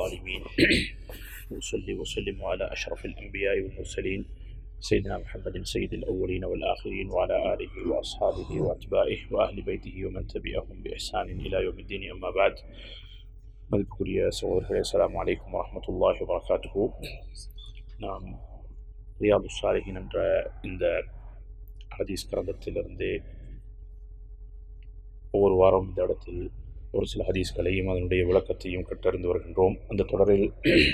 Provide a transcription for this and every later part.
الظالمين وصلي وسلم على أشرف الأنبياء والمرسلين سيدنا محمد سيد الأولين والآخرين وعلى آله وأصحابه وأتباعه وأهل بيته ومن تبعهم بإحسان إلى يوم الدين أما بعد மதிப்புக்குரிய சகோதரர்களே அஸ்ஸலாமு அலைக்கும் வரஹ்மத்துல்லாஹி வபரகாத்துஹு நாம் ரியாது சாலிஹின் என்ற இந்த ஹதீஸ் கிரந்தத்திலிருந்து ஒவ்வொரு வாரம் இந்த இடத்தில் ஒரு சில ஹதீஸ்களையும் அதனுடைய விளக்கத்தையும் கற்றறிந்து வருகின்றோம் அந்த தொடரில்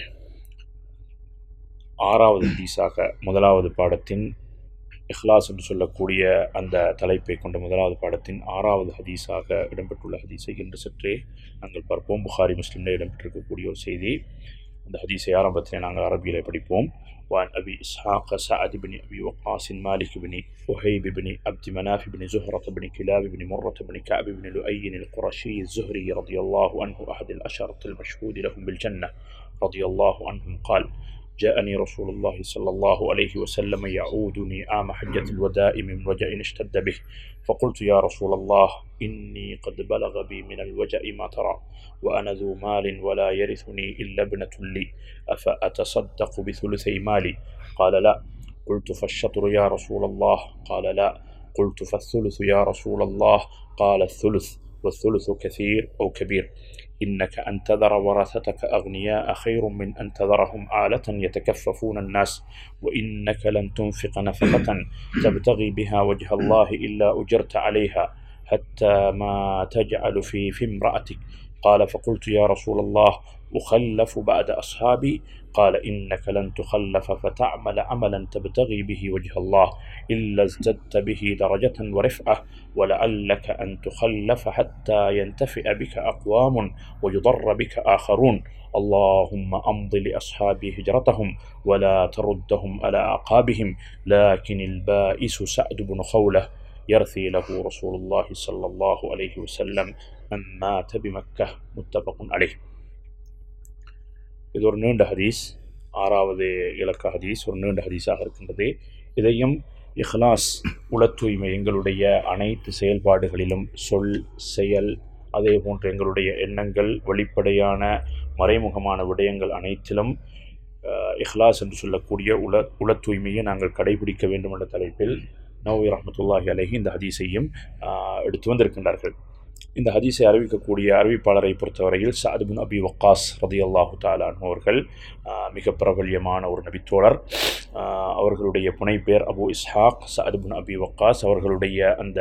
ஆறாவது ஹதீஸாக முதலாவது பாடத்தின் இஹ்லாஸ் என்று சொல்லக்கூடிய அந்த தலைப்பை கொண்ட முதலாவது பாடத்தின் ஆறாவது ஹதீஸாக இடம்பெற்றுள்ள ஹதீஸை இன்று சற்றே நாங்கள் பார்ப்போம் புகாரி முஸ்லிமில் இடம்பெற்றிருக்கக்கூடிய ஒரு செய்தி அந்த ஹதீஸை ஆரம்பத்தில் நாங்கள் அரபியில் படிப்போம் وعن أبي إسحاق سعد بن أبي وقاص مالك بن وهيب بن عبد مناف بن زهرة بن كلاب بن مرة بن كعب بن لؤي القرشي الزهري رضي الله عنه أحد الأشرة المشهود لهم بالجنة رضي الله عنهم قال جاءني رسول الله صلى الله عليه وسلم يعودني عام حجة الوداع من وجع اشتد به فقلت يا رسول الله إني قد بلغ بي من الوجع ما ترى وأنا ذو مال ولا يرثني إلا ابنة لي أفأتصدق بثلثي مالي قال لا قلت فالشطر يا رسول الله قال لا قلت فالثلث يا رسول الله قال الثلث والثلث كثير أو كبير إنك أن تذر ورثتك أغنياء خير من أن تذرهم آلة يتكففون الناس وإنك لن تنفق نفقة تبتغي بها وجه الله إلا أجرت عليها حتى ما تجعل في في امرأتك قال فقلت يا رسول الله أخلف بعد أصحابي قال إنك لن تخلف فتعمل عملا تبتغي به وجه الله إلا ازددت به درجة ورفعة ولعلك أن تخلف حتى ينتفع بك أقوام ويضر بك آخرون اللهم أمض لأصحابي هجرتهم ولا تردهم على أعقابهم لكن البائس سعد بن خولة يرثي له رسول الله صلى الله عليه وسلم من مات بمكة متفق عليه இது ஒரு நீண்ட ஹதீஸ் ஆறாவது இலக்க ஹதீஸ் ஒரு நீண்ட ஹதீஸாக இருக்கின்றது இதையும் இஹ்லாஸ் உள தூய்மை எங்களுடைய அனைத்து செயல்பாடுகளிலும் சொல் செயல் அதே போன்று எங்களுடைய எண்ணங்கள் வெளிப்படையான மறைமுகமான விடயங்கள் அனைத்திலும் இஹ்லாஸ் என்று சொல்லக்கூடிய உல உள தூய்மையை நாங்கள் கடைபிடிக்க வேண்டும் என்ற தலைப்பில் நோவி ரஹமத்துல்லாஹி அலஹி இந்த ஹதீஸையும் எடுத்து வந்திருக்கின்றார்கள் இந்த ஹதீஸை அறிவிக்கக்கூடிய அறிவிப்பாளரை பொறுத்தவரையில் சாதுபின் அபி வக்காஸ் ரதி அல்லாஹு தாலான் அவர்கள் மிக பிரபல்யமான ஒரு நபித்தோழர் அவர்களுடைய புனைப்பேர் அபு இஸ்ஹாக் சாதுபின் அபி வக்காஸ் அவர்களுடைய அந்த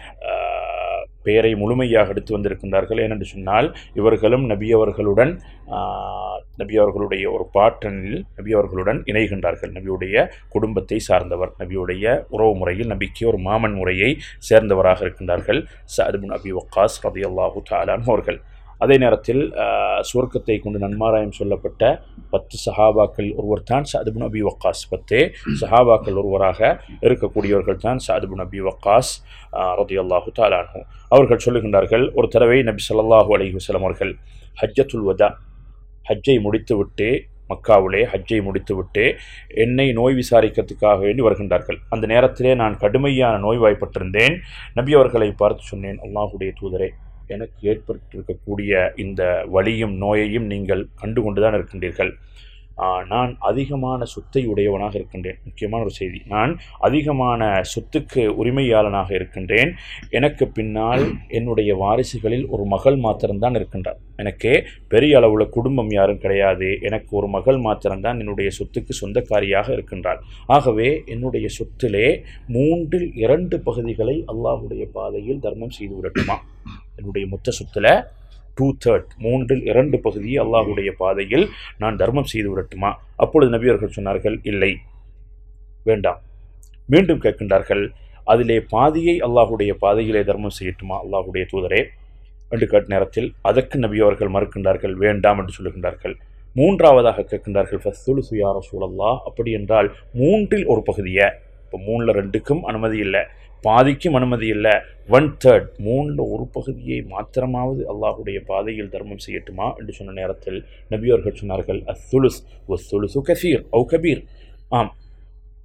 பெயரை முழுமையாக எடுத்து வந்திருக்கின்றார்கள் ஏனென்று சொன்னால் இவர்களும் நபி அவர்களுடன் நபி அவர்களுடைய ஒரு பாட்டனில் நபி அவர்களுடன் இணைகின்றார்கள் நபியுடைய குடும்பத்தை சார்ந்தவர் நபியுடைய உறவு முறையில் நபிக்கு ஒரு மாமன் முறையை சேர்ந்தவராக இருக்கின்றார்கள் சஅதுபின் அபி வக்காஸ் ரதி அல்லாஹு தாலான் அவர்கள் அதே நேரத்தில் சுவர்க்கத்தை கொண்டு நன்மாராயம் சொல்லப்பட்ட பத்து சஹாபாக்கள் ஒருவர் தான் சாதுபுன் அபி வக்காஸ் பத்தே சஹாபாக்கள் ஒருவராக இருக்கக்கூடியவர்கள் தான் சாதுபுன் அபி வக்காஸ் ரதி அல்லாஹு தாலானு அவர்கள் சொல்லுகின்றார்கள் ஒரு தடவை நபி சொல்லாஹு அலி வசலம் அவர்கள் ஹஜ்ஜத்துல் வதா ஹஜ்ஜை முடித்துவிட்டு மக்காவிலே ஹஜ்ஜை முடித்துவிட்டு என்னை நோய் விசாரிக்கிறதுக்காக வேண்டி வருகின்றார்கள் அந்த நேரத்திலே நான் கடுமையான நோய்வாய்ப்பட்டிருந்தேன் நபி அவர்களை பார்த்து சொன்னேன் அல்லாஹுடைய தூதரே எனக்கு ஏற்பட்டிருக்கக்கூடிய இந்த வலியும் நோயையும் நீங்கள் கண்டு தான் இருக்கின்றீர்கள் நான் அதிகமான சொத்தை உடையவனாக இருக்கின்றேன் முக்கியமான ஒரு செய்தி நான் அதிகமான சொத்துக்கு உரிமையாளனாக இருக்கின்றேன் எனக்கு பின்னால் என்னுடைய வாரிசுகளில் ஒரு மகள் மாத்திரம்தான் இருக்கின்றார் எனக்கு பெரிய அளவில் குடும்பம் யாரும் கிடையாது எனக்கு ஒரு மகள் மாத்திரம்தான் என்னுடைய சொத்துக்கு சொந்தக்காரியாக இருக்கின்றார் ஆகவே என்னுடைய சொத்திலே மூன்றில் இரண்டு பகுதிகளை அல்லாஹுடைய பாதையில் தர்மம் செய்து விடட்டுமா என்னுடைய மொத்த சொத்தில் டூ தேர்ட் மூன்றில் இரண்டு பகுதியை அல்லாஹுடைய பாதையில் நான் தர்மம் செய்து விடட்டுமா அப்பொழுது நபியர்கள் சொன்னார்கள் இல்லை வேண்டாம் மீண்டும் கேட்கின்றார்கள் அதிலே பாதியை அல்லாஹுடைய பாதையிலே தர்மம் செய்யட்டுமா அல்லாஹுடைய தூதரே என்று கேட்ட நேரத்தில் அதற்கு நபி அவர்கள் மறுக்கின்றார்கள் வேண்டாம் என்று சொல்லுகின்றார்கள் மூன்றாவதாக கேட்கின்றார்கள் ஃபஸ்துல் சுயார சூழல்லா அப்படி என்றால் மூன்றில் ஒரு பகுதியை இப்போ மூணில் ரெண்டுக்கும் அனுமதி இல்லை பாதிக்கும் அனுமதி இல்லை ஒன் தேர்ட் மூணில் ஒரு பகுதியை மாத்திரமாவது அல்லாஹுடைய பாதையில் தர்மம் செய்யட்டுமா என்று சொன்ன நேரத்தில் நபியவர்கள் சொன்னார்கள் அத்துலுஸ் ஒ துலுசு கசீர் ஓ கபீர் ஆம்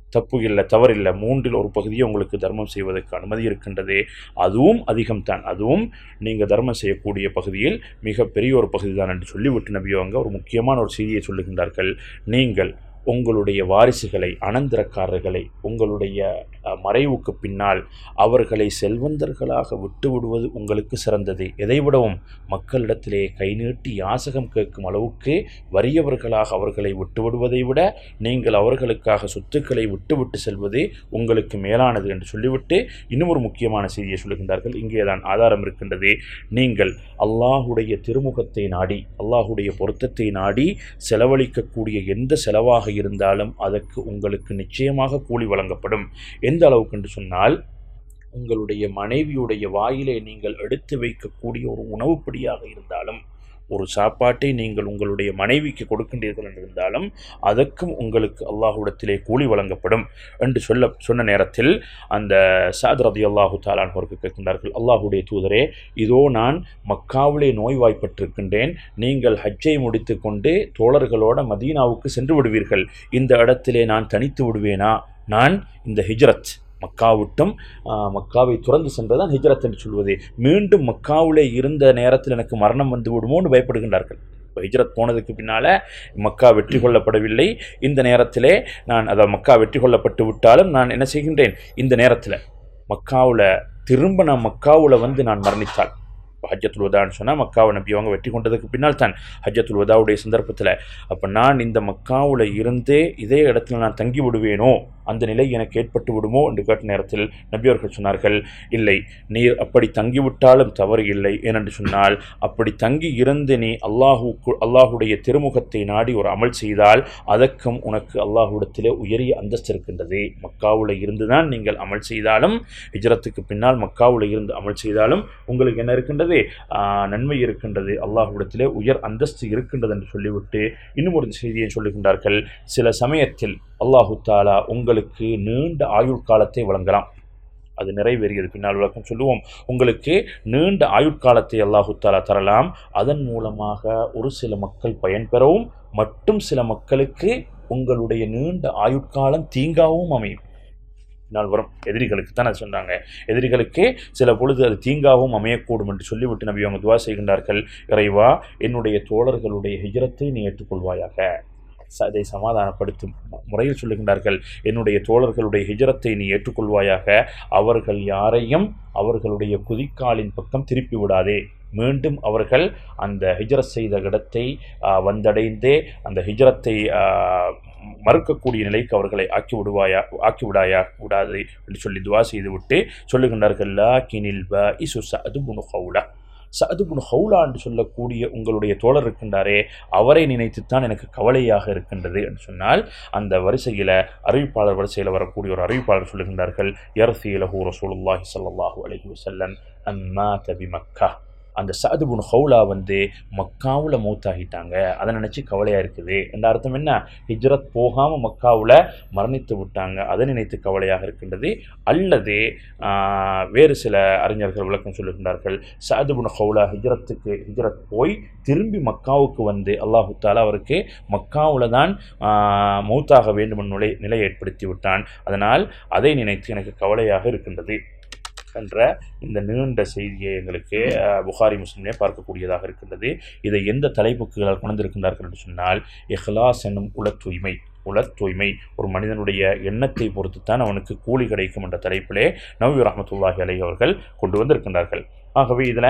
தப்பு இல்லை தவறில்லை மூன்றில் ஒரு பகுதியை உங்களுக்கு தர்மம் செய்வதற்கு அனுமதி இருக்கின்றது அதுவும் அதிகம்தான் அதுவும் நீங்கள் தர்மம் செய்யக்கூடிய பகுதியில் மிக பெரிய ஒரு பகுதி தான் என்று சொல்லிவிட்டு நபியவங்க ஒரு முக்கியமான ஒரு செய்தியை சொல்லுகின்றார்கள் நீங்கள் உங்களுடைய வாரிசுகளை அனந்தரக்காரர்களை உங்களுடைய அஹ், மறைவுக்கு பின்னால் அவர்களை செல்வந்தர்களாக விட்டு விடுவது உங்களுக்கு சிறந்தது எதைவிடவும் மக்களிடத்திலே கை நீட்டி யாசகம் கேட்கும் அளவுக்கு வறியவர்களாக அவர்களை விட்டு விடுவதை விட நீங்கள் அவர்களுக்காக சொத்துக்களை விட்டுவிட்டு செல்வது உங்களுக்கு மேலானது என்று சொல்லிவிட்டு இன்னும் ஒரு முக்கியமான செய்தியை சொல்லுகின்றார்கள் இங்கே தான் ஆதாரம் இருக்கின்றது நீங்கள் அல்லாஹுடைய திருமுகத்தை நாடி அல்லாஹுடைய பொருத்தத்தை நாடி செலவழிக்கக்கூடிய எந்த செலவாக இருந்தாலும் அதற்கு உங்களுக்கு நிச்சயமாக கூலி வழங்கப்படும் எந்த அளவுக்கு என்று சொன்னால் உங்களுடைய மனைவியுடைய வாயிலே நீங்கள் எடுத்து வைக்கக்கூடிய ஒரு உணவுப்படியாக இருந்தாலும் ஒரு சாப்பாட்டை நீங்கள் உங்களுடைய மனைவிக்கு கொடுக்கின்றீர்கள் என்று இருந்தாலும் அதற்கும் உங்களுக்கு அல்லாஹ்விடத்திலே கூலி வழங்கப்படும் என்று சொல்ல சொன்ன நேரத்தில் அந்த சாத் ரதி அல்லாஹு தாலான் அவருக்கு கேட்கின்றார்கள் அல்லாஹுடைய தூதரே இதோ நான் மக்காவிலே நோய்வாய்ப்பட்டிருக்கின்றேன் நீங்கள் ஹஜ்ஜை முடித்துக்கொண்டு தோழர்களோட மதீனாவுக்கு சென்று விடுவீர்கள் இந்த இடத்திலே நான் தனித்து விடுவேனா நான் இந்த ஹிஜ்ரத் மக்கா விட்டும் ஆஹ், மக்காவை துறந்து சென்றதான் ஹிஜ்ரத் என்று சொல்வது மீண்டும் மக்காவிலே இருந்த நேரத்தில் எனக்கு மரணம் வந்து விடுமோன்னு பயப்படுகின்றார்கள் இப்போ ஹிஜ்ரத் போனதுக்கு பின்னால் மக்கா வெற்றி கொள்ளப்படவில்லை இந்த நேரத்திலே நான் அதாவது மக்கா வெற்றி கொள்ளப்பட்டு விட்டாலும் நான் என்ன செய்கின்றேன் இந்த நேரத்தில் மக்காவில் திரும்ப நான் மக்காவில் வந்து நான் மரணித்தால் இப்போ ஹஜ்ஜத்துல் வதான்னு சொன்னால் மக்காவை நம்பி அவங்க வெற்றி கொண்டதுக்கு பின்னால் தான் ஹஜ்ஜத்துல் வதாவுடைய சந்தர்ப்பத்தில் அப்போ நான் இந்த மக்காவில் இருந்தே இதே இடத்துல நான் தங்கி விடுவேனோ அந்த நிலை எனக்கு ஏற்பட்டு விடுமோ என்று கேட்ட நேரத்தில் நபி அவர்கள் சொன்னார்கள் இல்லை நீர் அப்படி தங்கிவிட்டாலும் தவறு இல்லை ஏனென்று சொன்னால் அப்படி தங்கி இருந்து நீ அல்லாஹுக்கு அல்லாஹுடைய திருமுகத்தை நாடி ஒரு அமல் செய்தால் அதற்கும் உனக்கு அல்லாஹுடத்திலே உயரிய அந்தஸ்து இருக்கின்றது மக்காவில் இருந்து தான் நீங்கள் அமல் செய்தாலும் ஹிஜ்ரத்துக்கு பின்னால் மக்காவில் இருந்து அமல் செய்தாலும் உங்களுக்கு என்ன இருக்கின்றது ஆஹ், நன்மை இருக்கின்றது அல்லாஹ்விடத்திலே உயர் அந்தஸ்து இருக்கின்றது என்று சொல்லிவிட்டு இன்னும் ஒரு செய்தியை சொல்லுகின்றார்கள் சில சமயத்தில் அல்லாஹு தாலா உங்களுக்கு நீண்ட ஆயுள் காலத்தை வழங்கலாம் அது நிறைவேறியது பின்னால் விளக்கம் சொல்லுவோம் உங்களுக்கு நீண்ட ஆயுட்காலத்தை அல்லாஹு தாலா தரலாம் அதன் மூலமாக ஒரு சில மக்கள் பயன்பெறவும் மட்டும் சில மக்களுக்கு உங்களுடைய நீண்ட ஆயுட்காலம் தீங்காகவும் அமையும் பின்னால் வரும் எதிரிகளுக்கு தான் அது சொன்னாங்க எதிரிகளுக்கு சில பொழுது அது தீங்காகவும் அமையக்கூடும் என்று சொல்லிவிட்டு நபி அவங்க துவா செய்கின்றார்கள் இறைவா என்னுடைய தோழர்களுடைய ஹிஜரத்தை நீ ஏற்றுக்கொள்வாயாக ச- அதை சமாதானப்படுத்தும் முறையில் சொல்லுகின்றார்கள் என்னுடைய தோழர்களுடைய ஹிஜரத்தை நீ ஏற்றுக்கொள்வாயாக அவர்கள் யாரையும் அவர்களுடைய குதிக்காலின் பக்கம் திருப்பி விடாதே மீண்டும் அவர்கள் அந்த ஹிஜரத் செய்த இடத்தை ஆ, வந்தடைந்தே அந்த ஹிஜரத்தை ஆ, மறுக்கக்கூடிய நிலைக்கு அவர்களை ஆக்கி விடுவாயா ஆக்கி விடாயா விடாதே என்று சொல்லி துவா செய்துவிட்டு சொல்லுகின்றார்கள் லாக்கினில் ப இசு சது புனு ஹவுலா சது புனு ஹவுலா என்று சொல்லக்கூடிய உங்களுடைய தோழர் இருக்கின்றாரே அவரை நினைத்துத்தான் எனக்கு கவலையாக இருக்கின்றது என்று சொன்னால் அந்த வரிசையில் அறிவிப்பாளர் வரிசையில் வரக்கூடிய ஒரு அறிவிப்பாளர் சொல்லுகின்றார்கள் யர்சி லஹூ ரசூலுல்லாஹி ஸல்லல்லாஹு அலைஹி வஸல்லம் அம்மா தபி மக்கா அந்த சாதுபுன் ஹவுலா வந்து மக்காவில் மௌத்தாகிட்டாங்க அதை நினச்சி கவலையாக இருக்குது என்ற அர்த்தம் என்ன ஹிஜ்ரத் போகாமல் மக்காவில் மரணித்து விட்டாங்க அதை நினைத்து கவலையாக இருக்கின்றது அல்லது ஆஹ், வேறு சில அறிஞர்கள் விளக்கம் சொல்லுகின்றார்கள் சாதுபுன் ஹவுலா ஹிஜ்ரத்துக்கு ஹிஜ்ரத் போய் திரும்பி மக்காவுக்கு வந்து அல்லாஹு தாலா அவருக்கு மக்காவில் தான் ஆஹ், மௌத்தாக வேண்டும் என்ற நிலை நிலை ஏற்படுத்தி விட்டான் அதனால் அதை நினைத்து எனக்கு கவலையாக இருக்கின்றது என்ற இந்த நீண்ட செய்தியை எங்களுக்கு அஹ், புகாரி முஸ்லிமே பார்க்கக்கூடியதாக இருக்கின்றது இதை எந்த தலைப்புக்கு கொண்டிருக்கின்றார்கள் என்று சொன்னால் இஹ்லாஸ் என்னும் உள தூய்மை உள தூய்மை ஒரு மனிதனுடைய எண்ணத்தை பொறுத்துத்தான் அவனுக்கு கூலி கிடைக்கும் என்ற தலைப்பிலே நபி ரஹமத்துல்லாஹி அலை அவர்கள் கொண்டு வந்திருக்கின்றார்கள் ஆகவே இதில்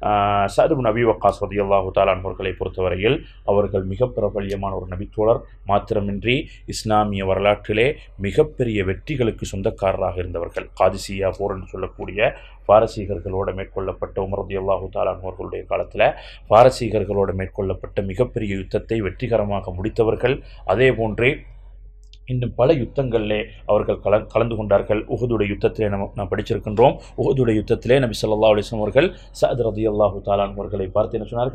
சாதுபு நபி வக்காஸ் ரதி அல்லாஹு தாலான் அவர்களை பொறுத்தவரையில் அவர்கள் மிக பிரபல்யமான ஒரு நபித்தோழர் மாத்திரமின்றி இஸ்லாமிய வரலாற்றிலே மிகப்பெரிய வெற்றிகளுக்கு சொந்தக்காரராக இருந்தவர்கள் காதிசியா போர் என்று சொல்லக்கூடிய பாரசீகர்களோடு மேற்கொள்ளப்பட்ட உமர் ரதி அல்லாஹு தாலான் அவர்களுடைய காலத்தில் பாரசீகர்களோடு மேற்கொள்ளப்பட்ட மிகப்பெரிய யுத்தத்தை வெற்றிகரமாக முடித்தவர்கள் அதே போன்றே இன்னும் பல யுத்தங்களிலே அவர்கள் கல கலந்து கொண்டார்கள் உஹதுடைய யுத்தத்திலே நம்ம நாம் படிச்சிருக்கின்றோம் உஹதுடைய யுத்தத்திலே நபி ஸல்லல்லாஹு அலைஹி வஸல்லம் அவர்கள் சஅத் ரதி அல்லாஹு தாலான் அவர்களை பார்த்து என்ன சொன்னார்கள்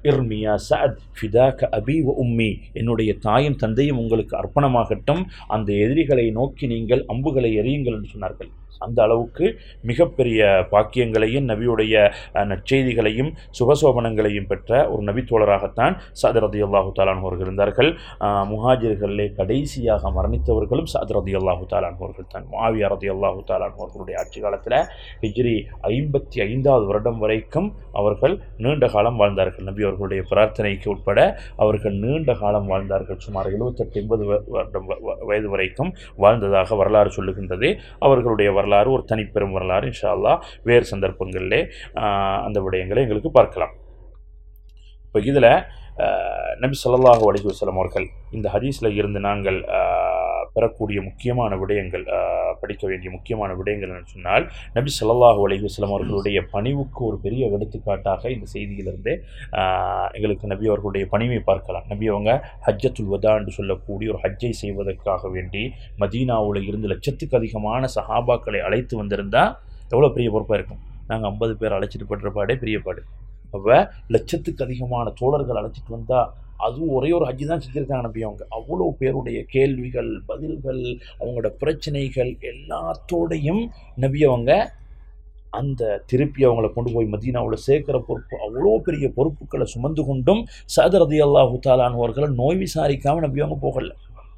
இர்மியா சஅத் ஃபிதாக்க அபி வ உம்மி என்னுடைய தாயும் தந்தையும் உங்களுக்கு அர்ப்பணமாகட்டும் அந்த எதிரிகளை நோக்கி நீங்கள் அம்புகளை எறியுங்கள் என்று சொன்னார்கள் அந்த அளவுக்கு மிகப்பெரிய பாக்கியங்களையும் நபியுடைய அஹ், நற்செய்திகளையும் சுகசோபனங்களையும் பெற்ற ஒரு நபித்தோழராகத்தான் சாதர் ரதி அல்லாஹு தாலான் அவர்கள் இருந்தார்கள் அஹ், முஹாஜிர்களிலே கடைசியாக மரணித்தவர்களும் சாதர் ரதி அல்லாஹு தாலான் அவர்கள் தான் மாவியா ரதி அல்லாஹு தாலான் அவர்களுடைய ஆட்சி காலத்தில் ஹிஜ்ரி ஐம்பத்தி ஐந்தாவது வருடம் வரைக்கும் அவர்கள் நீண்ட காலம் வாழ்ந்தார்கள் நபி அவர்களுடைய பிரார்த்தனைக்கு உட்பட அவர்கள் நீண்ட காலம் வாழ்ந்தார்கள் சுமார் எழுபத்தெட்டு எண்பது வ- வருடம் வ- வ- வயது வரைக்கும் வாழ்ந்ததாக வரலாறு சொல்லுகின்றது அவர்களுடைய வரலாறு ஒரு தனிப்பெரும் வரலாறு இன்ஷா அல்லாஹ் வேறு சந்தர்ப்பங்களிலே ஆஹ், அந்த விடயங்களை எங்களுக்கு பார்க்கலாம் இப்போ இதில் நபி ஸல்லல்லாஹு அலைஹி வஸல்லம் அவர்கள் இந்த ஹதீஸில் இருந்து நாங்கள் ஆஹ், பெறக்கூடிய முக்கியமான விடயங்கள் ஆஹ், படிக்க வேண்டிய முக்கியமான விடயங்கள் என்று சொன்னால் நபி ஸல்லல்லாஹு அலைஹி வஸல்லம் அவர்களுடைய பணிவுக்கு ஒரு பெரிய எடுத்துக்காட்டாக இந்த செய்தியிலிருந்து ஆஹ், எங்களுக்கு நபி அவர்களுடைய பணிவை பார்க்கலாம் நபி அவங்க ஹஜ்ஜத்துல் வதா என்று சொல்லக்கூடிய ஒரு ஹஜ்ஜை செய்வதற்காக வேண்டி மதீனாவில் இருந்து லட்சத்துக்கு அதிகமான சஹாபாக்களை அழைத்து வந்திருந்தா எவ்வளோ பெரிய பொறுப்பாக இருக்கும் நாங்கள் ஐம்பது பேர் அழைச்சிட்டு படுற பாடே பெரிய பாடு அப்போ லட்சத்துக்கு அதிகமான தோழர்கள் அழைச்சிட்டு வந்தால் அதுவும் ஒரே ஒரு ஹஜ்ஜி தான் செஞ்சுருக்காங்க நம்பி அவங்க அவ்வளோ பேருடைய கேள்விகள் பதில்கள் அவங்களோட பிரச்சனைகள் எல்லாத்தோடையும் நபி அவங்க அந்த திருப்பி அவங்கள கொண்டு போய் மதீனாவில் சேர்க்கிற பொறுப்பு அவ்வளோ பெரிய பொறுப்புகளை சுமந்து கொண்டும் சதர் ரதி அல்லாஹு தாலானவர்களை நோய் விசாரிக்காமல் நபி அவங்க போகல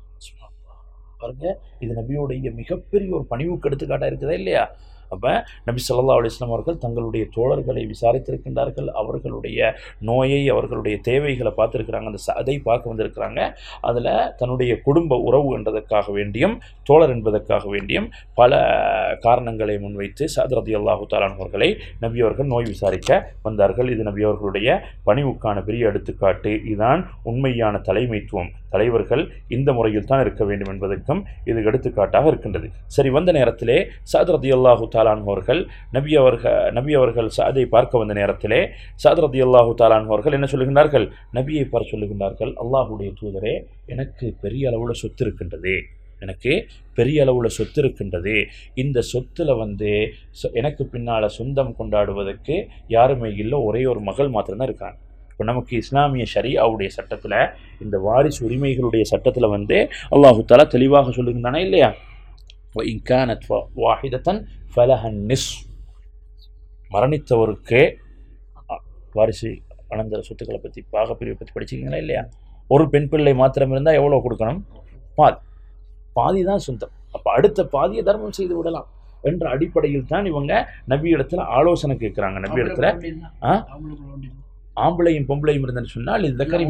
பாருங்க இது நபியோடைய மிகப்பெரிய ஒரு பணிவுக்கு எடுத்துக்காட்டாக இருக்குதா இல்லையா அப்போ நபி ஸல்லல்லாஹு அலைஹி வஸல்லம் அவர்கள் தங்களுடைய தோழர்களை விசாரித்திருக்கின்றார்கள் அவர்களுடைய நோயை அவர்களுடைய தேவைகளை பார்த்துருக்குறாங்க அந்த சதை பார்க்க வந்திருக்கிறாங்க அதில் தன்னுடைய குடும்ப உறவு என்பதற்காக வேண்டியும் தோழர் என்பதற்காக வேண்டியும் பல காரணங்களை முன்வைத்து சத் ரதி அல்லாஹு தாலான் அவர்களை நபி அவர்கள் நோய் விசாரிக்க வந்தார்கள் இது நபி அவர்களுடைய பணிவுக்கான பெரிய எடுத்துக்காட்டு இதுதான் உண்மையான தலைமைத்துவம் தலைவர்கள் இந்த முறையில் தான் இருக்க வேண்டும் என்பதற்கும் இது எடுத்துக்காட்டாக இருக்கின்றது சரி வந்த நேரத்திலே சாத் ரதி அல்லாஹு தாலான் அவர்கள் நபி அவர்கள் நபி அவர்கள் சாதை பார்க்க வந்த நேரத்திலே சாத் ரதி அல்லாஹு தாலான் அவர்கள் என்ன சொல்லுகின்றார்கள் நபியை பார் சொல்லுகின்றார்கள் அல்லாஹுடைய தூதரே எனக்கு பெரிய அளவில் சொத்து இருக்கின்றது எனக்கு பெரிய அளவில் சொத்து இருக்கின்றது இந்த சொத்தில் வந்து சொ- எனக்கு பின்னால் சொந்தம் கொண்டாடுவதற்கு யாருமே இல்லை ஒரே ஒரு மகள் மாத்திரம்தான் இருக்காங்க இப்போ நமக்கு இஸ்லாமிய ஷரியாவுடைய சட்டத்தில் இந்த வாரிசு உரிமைகளுடைய சட்டத்தில் வந்து அல்லாஹு தாலா தெளிவாக சொல்லுகின்றானா இல்லையா وإن كانت واحدة فلها النصف மரணித்தவருக்கு அ, வாரிசு அனந்தர சொத்துக்களை பற்றி பாகப்பிரிவை பற்றி படிச்சிருக்கீங்களா இல்லையா ஒரு பெண் பிள்ளை மாத்திரம் இருந்தால் எவ்வளோ கொடுக்கணும் பாதி பாதி தான் சொந்தம் அப்போ அடுத்த பாதியை தர்மம் செய்து விடலாம் என்ற அடிப்படையில் தான் இவங்க நபி இடத்துல ஆலோசனை கேட்குறாங்க நபி இடத்துல ஆ? ஆம்பளையும் பொம்பளையும் இருந்தேன்னு சொன்னால் இந்த கறி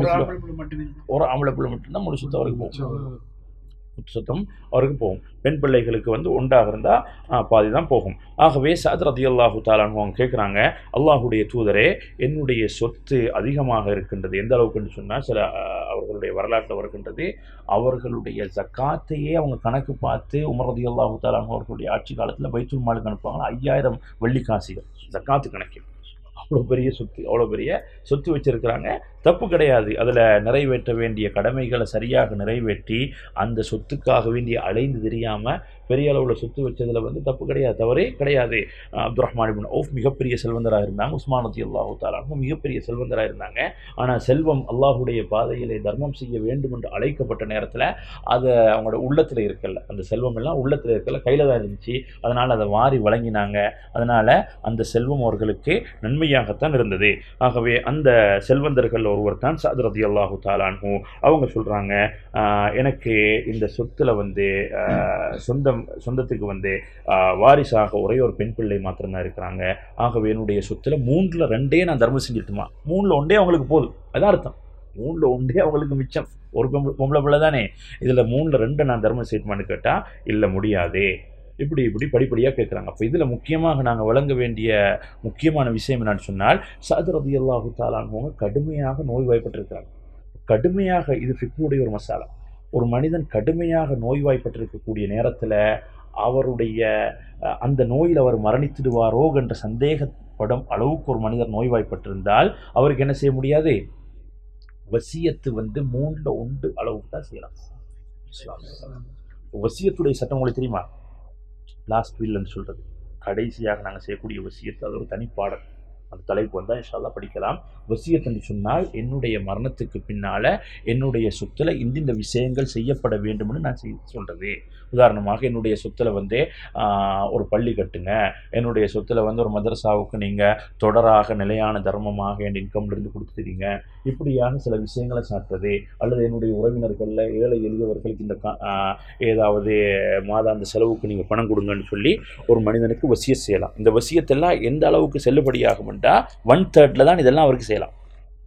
ஒரு ஆம்பளை பிள்ளை மட்டும்தான் முழு சொத்து அவருக்கு போகும் முழு சொத்தம் அவருக்கு போகும் பெண் பிள்ளைகளுக்கு வந்து ஒன்றாக இருந்தால் பாதி தான் போகும் ஆகவே சாத் ரதி அல்லாஹு தாலான்னு அவங்க கேட்குறாங்க அல்லாஹுடைய தூதரே என்னுடைய சொத்து அதிகமாக இருக்கின்றது எந்த அளவுக்குன்னு சொன்னால் சில ஆஹ், அவர்களுடைய வரலாற்றில் வருகின்றது அவர்களுடைய ஜக்காத்தையே அவங்க கணக்கு பார்த்து உமர் ரதி அல்லாஹு தாலான் அவர்களுடைய ஆட்சி காலத்தில் பைத்துல் மாலுக்கு அனுப்புவாங்க ஐயாயிரம் வெள்ளிக்காசிகள் ஜக்காத்து கணக்கில் அவ்வளோ பெரிய சொத்து அவ்வளோ பெரிய சொத்து வச்சிருக்கிறாங்க தப்பு கிடையாது அதில் நிறைவேற்ற வேண்டிய கடமைகளை சரியாக நிறைவேற்றி அந்த சொத்துக்காக வேண்டிய அலைந்து தெரியாமல் பெரிய அளவில் சொத்து வச்சதில் வந்து தப்பு கிடையாது தவறே கிடையாது அஹ் அப்துல் ரஹ்மான் இப்னு ஔஃப் மிகப்பெரிய செல்வந்தராக இருந்தாங்க உஸ்மான் ரதி அல்லாஹு தாலானும் மிகப்பெரிய செல்வந்தராக இருந்தாங்க ஆனால் செல்வம் அல்லாஹுடைய பாதையிலே தர்மம் செய்ய வேண்டும் என்று அழைக்கப்பட்ட நேரத்தில் அது அவங்களோட உள்ளத்தில் இருக்கல அந்த செல்வம் எல்லாம் உள்ளத்தில் இருக்கல கையில் தான் இருந்துச்சு அதனால் அதை வாரி வழங்கினாங்க அதனால் அந்த செல்வம் அவர்களுக்கு நன்மையாகத்தான் இருந்தது ஆகவே அந்த செல்வந்தர்கள் ஒருவர் தான் சாத் ரதி அல்லாஹு தாலான்ஹூ அவங்க சொல்கிறாங்க எனக்கு இந்த சொத்தில் வந்து ஆஹ், சொந்தம் சொந்தத்துக்கு வந்து ஆஹ், வாரிசாக ஒரே ஒரு பெண் பிள்ளை மாத்திரம்தான் இருக்கிறாங்க ஆகவே என்னுடைய சொத்தில் மூன்றில் ரெண்டே நான் தர்மம் செஞ்சுட்டுமா மூணில் ஒன்றே அவங்களுக்கு போதும் அதான் அர்த்தம் மூணில் ஒன்றே அவங்களுக்கு மிச்சம் ஒரு பொம்பளை பொம்பளை பிள்ளை தானே இதில் மூணில் ரெண்டு நான் தர்மம் செய்யட்டுமான்னு கேட்டால் இல்லை முடியாதே இப்படி இப்படி படிப்படியாக கேட்குறாங்க அப்போ இதில் முக்கியமாக நாங்கள் வழங்க வேண்டிய முக்கியமான விஷயம் என்னன்னு சொன்னால் சாது ரதி அல்லாஹு தாலானவங்க கடுமையாக நோய்வாய்ப்பட்டிருக்கிறாங்க கடுமையாக இது ஃபிக்னுடைய ஒரு மசாலா ஒரு மனிதன் கடுமையாக நோய்வாய்ப்பட்டிருக்கக்கூடிய நேரத்தில் அவருடைய அஹ், அந்த நோயில் அவர் மரணித்திடுவாரோ என்ற சந்தேகப்படும் அளவுக்கு ஒரு மனிதர் நோய்வாய்ப்பட்டிருந்தால் அவருக்கு என்ன செய்ய முடியாது வசியத்து வந்து மூணில் ஒன்று அளவுக்கு தான் செய்யலாம் வசியத்துடைய சட்டம் உங்களுக்கு தெரியுமா லாஸ்ட் வில்லுன்னு சொல்கிறது கடைசியாக நாங்கள் செய்யக்கூடிய வசியத்து அது ஒரு தனிப்பாடல் அந்த தலைப்பு வந்தால் இன்ஷால்லா படிக்கலாம் வசியத் என்று சொன்னால் என்னுடைய மரணத்துக்கு பின்னால் என்னுடைய சொத்துல இந்த இந்த விஷயங்கள் செய்யப்பட வேண்டும்னு நான் செய் சொல்கிறது உதாரணமாக என்னுடைய சொத்துல வந்து ஆஹ், ஒரு பள்ளி கட்டுங்க என்னுடைய சொத்துல வந்து ஒரு மதரசாவுக்கு நீங்கள் தொடராக நிலையான தர்மமாக என் இன்கம்லேருந்து கொடுத்துறீங்க இப்படியான சில விஷயங்களை சாட்டுறது அல்லது என்னுடைய உறவினர்களில் ஏழை எளியவர்களுக்கு இந்த கா- ஆஹ், ஏதாவது மாதாந்த செலவுக்கு நீங்கள் பணம் கொடுங்கன்னு சொல்லி ஒரு மனிதனுக்கு வசிய செய்யலாம் இந்த வசியத்தெல்லாம் எந்த அளவுக்கு செல்லுபடியாகும்ன்றா ஒன் தேர்டில் தான் இதெல்லாம் அவருக்கு செய்யலாம்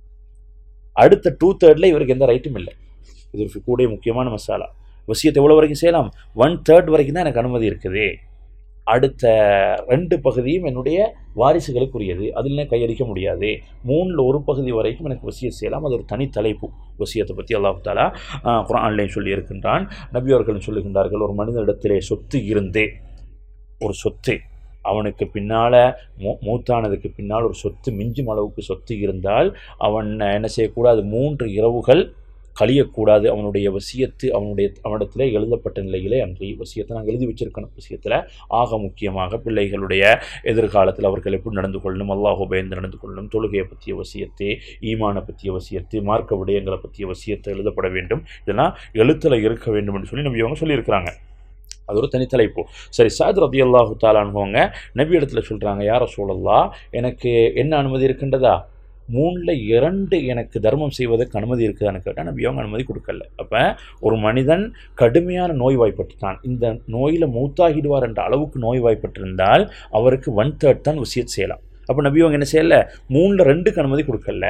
அடுத்த டூ தேர்டில் இவருக்கு எந்த ரைட்டும் இல்லை இது ஒரு கூட முக்கியமான மசாலா வசியத்தை எவ்வளோ வரைக்கும் செய்யலாம் ஒன் தேர்ட் வரைக்கும் தான் எனக்கு அனுமதி இருக்குது அடுத்த ரெண்டு பகுதியும் என்னுடைய வாரிசுகளுக்குரியது அதில் கையடிக்க முடியாது மூணில் ஒரு பகுதி வரைக்கும் எனக்கு வசியத் செய்யலாம் அது ஒரு தனி தலைப்பு வசியத்தை பற்றி அல்லாஹ் தாலா ஆஹ், குர்ஆன்லையும் சொல்லி இருக்கின்றான் நபி அவர்கள் சொல்லுகின்றார்கள் ஒரு மனிதனிடத்திலே சொத்து இருந்தே ஒரு சொத்து அவனுக்கு பின்னால் மூ மூத்தானதுக்கு பின்னால் ஒரு சொத்து மிஞ்சும் அளவுக்கு சொத்து இருந்தால் அவன் என்ன செய்யக்கூடாது மூன்று இரவுகள் கழியக்கூடாது அவனுடைய வசியத்து அவனுடைய அவனிடத்தில் எழுதப்பட்ட நிலையிலே அன்றி வசியத்தை நாங்கள் எழுதி வச்சிருக்கணும் விஷயத்தில் ஆக முக்கியமாக பிள்ளைகளுடைய எதிர்காலத்தில் அவர்கள் எப்படி நடந்து கொள்ளணும் அல்லாஹு பயந்து நடந்து கொள்ளணும் தொழுகையை பற்றிய வசியத்து ஈமானை பற்றிய வசியத்து மார்க்க விடயங்களை பற்றிய வசியத்தை எழுதப்பட வேண்டும் இதெல்லாம் எழுத்தில் இருக்க வேண்டும் என்று சொல்லி நம்பி அவங்க சொல்லியிருக்கிறாங்க அது ஒரு தனித்தலைப்பு சரி சாத் ரதி அல்லாஹு தாலான்வங்க நபி இடத்துல சொல்கிறாங்க யார சூழல்லா எனக்கு என்ன அனுமதி இருக்கின்றதா மூணில் இரண்டு எனக்கு தர்மம் செய்வதற்கு அனுமதி இருக்குதான்னு கேட்டால் நபி அவங்க அனுமதி கொடுக்கல அப்போ ஒரு மனிதன் கடுமையான நோய்வாய்ப்பட்டுட்டான் இந்த நோயில் மூத்தாகிடுவார் என்ற அளவுக்கு நோய்வாய்ப்பட்டிருந்தால் அவருக்கு ஒன் தேர்ட் தான் வசியத் செய்யலாம் அப்போ நபி அவங்க என்ன செய்யலை மூணில் ரெண்டுக்கு அனுமதி கொடுக்கல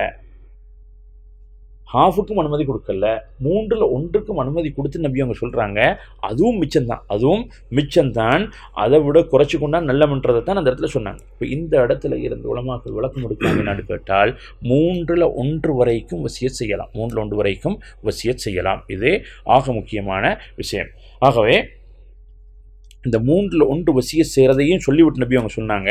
ஹாஃபுக்கும் அனுமதி கொடுக்கல மூன்றில் ஒன்றுக்கும் அனுமதி கொடுத்து நபி அவங்க சொல்கிறாங்க அதுவும் மிச்சம்தான் அதுவும் மிச்சம்தான் அதை விட குறைச்சி கொண்டா நல்லமன்றதை தான் அந்த இடத்துல சொன்னாங்க இப்போ இந்த இடத்துல இருந்து உலமாக்கள் விளக்கம் கொடுக்காங்க என்னன்னு கேட்டால் மூன்றில் ஒன்று வரைக்கும் வசியத் செய்யலாம் மூன்றில் ஒன்று வரைக்கும் வசியத் செய்யலாம் இது ஆக முக்கியமான விஷயம் ஆகவே இந்த மூன்றில் ஒன்று வசியத் செய்கிறதையும் சொல்லிவிட்டு நபி அவங்க சொன்னாங்க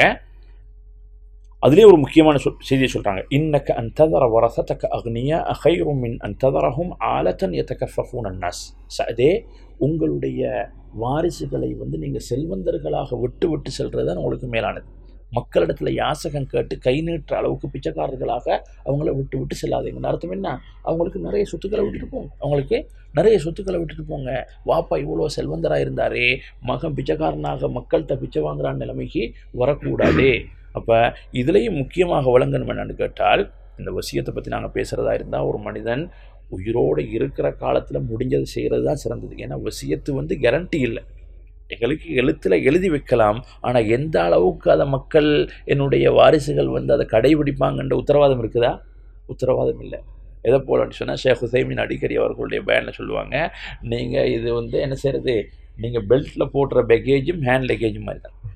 அதுலேயே ஒரு முக்கியமான சொல் செய்தியை சொல்கிறாங்க இன்னக்க அந்ததர வரசத்தக்க அக்னியா அகைரும் மின் அந்ததரஹும் ஆலத்தன் எத்தகஃபூன் அன்னாஸ் அதே உங்களுடைய வாரிசுகளை வந்து நீங்கள் செல்வந்தர்களாக விட்டு விட்டு செல்றது தான் உங்களுக்கு மேலானது மக்களிடத்துல யாசகம் கேட்டு கை நீட்டுற அளவுக்கு பிச்சைக்காரர்களாக அவங்கள விட்டு விட்டு செல்லாதீங்க அர்த்தம் என்ன அவங்களுக்கு நிறைய சொத்துக்களை விட்டுட்டு போங்க அவங்களுக்கு நிறைய சொத்துக்களை விட்டுட்டு போங்க வாப்பா இவ்வளோ செல்வந்தராக இருந்தாரே மகன் பிச்சைக்காரனாக மக்கள்கிட்ட பிச்சை வாங்குறான் நிலைமைக்கு வரக்கூடாது அப்போ இதுலேயும் முக்கியமாக விளங்கணும் என்னன்னு கேட்டால் இந்த வசியத்தை பற்றி நாங்கள் பேசுகிறதா இருந்தால் ஒரு மனிதன் உயிரோடு இருக்கிற காலத்தில் முடிஞ்சது செய்கிறது தான் சிறந்தது ஏன்னா வசியத்து வந்து கேரண்டி இல்லை எங்களுக்கு எழுத்தில் எழுதி வைக்கலாம் ஆனால் எந்த அளவுக்கு அதை மக்கள் என்னுடைய வாரிசுகள் வந்து அதை கடைபிடிப்பாங்கன்ற உத்தரவாதம் இருக்குதா உத்தரவாதம் இல்லை எதை போலன்னு சொன்னால் ஷேக் ஹுசைமின் அடிக்கடி அவர்களுடைய பேனில் சொல்லுவாங்க நீங்கள் இது வந்து என்ன செய்கிறது நீங்கள் பெல்ட்டில் போடுற பேக்கேஜும் ஹேண்ட் லக்கேஜும் மாதிரி தான்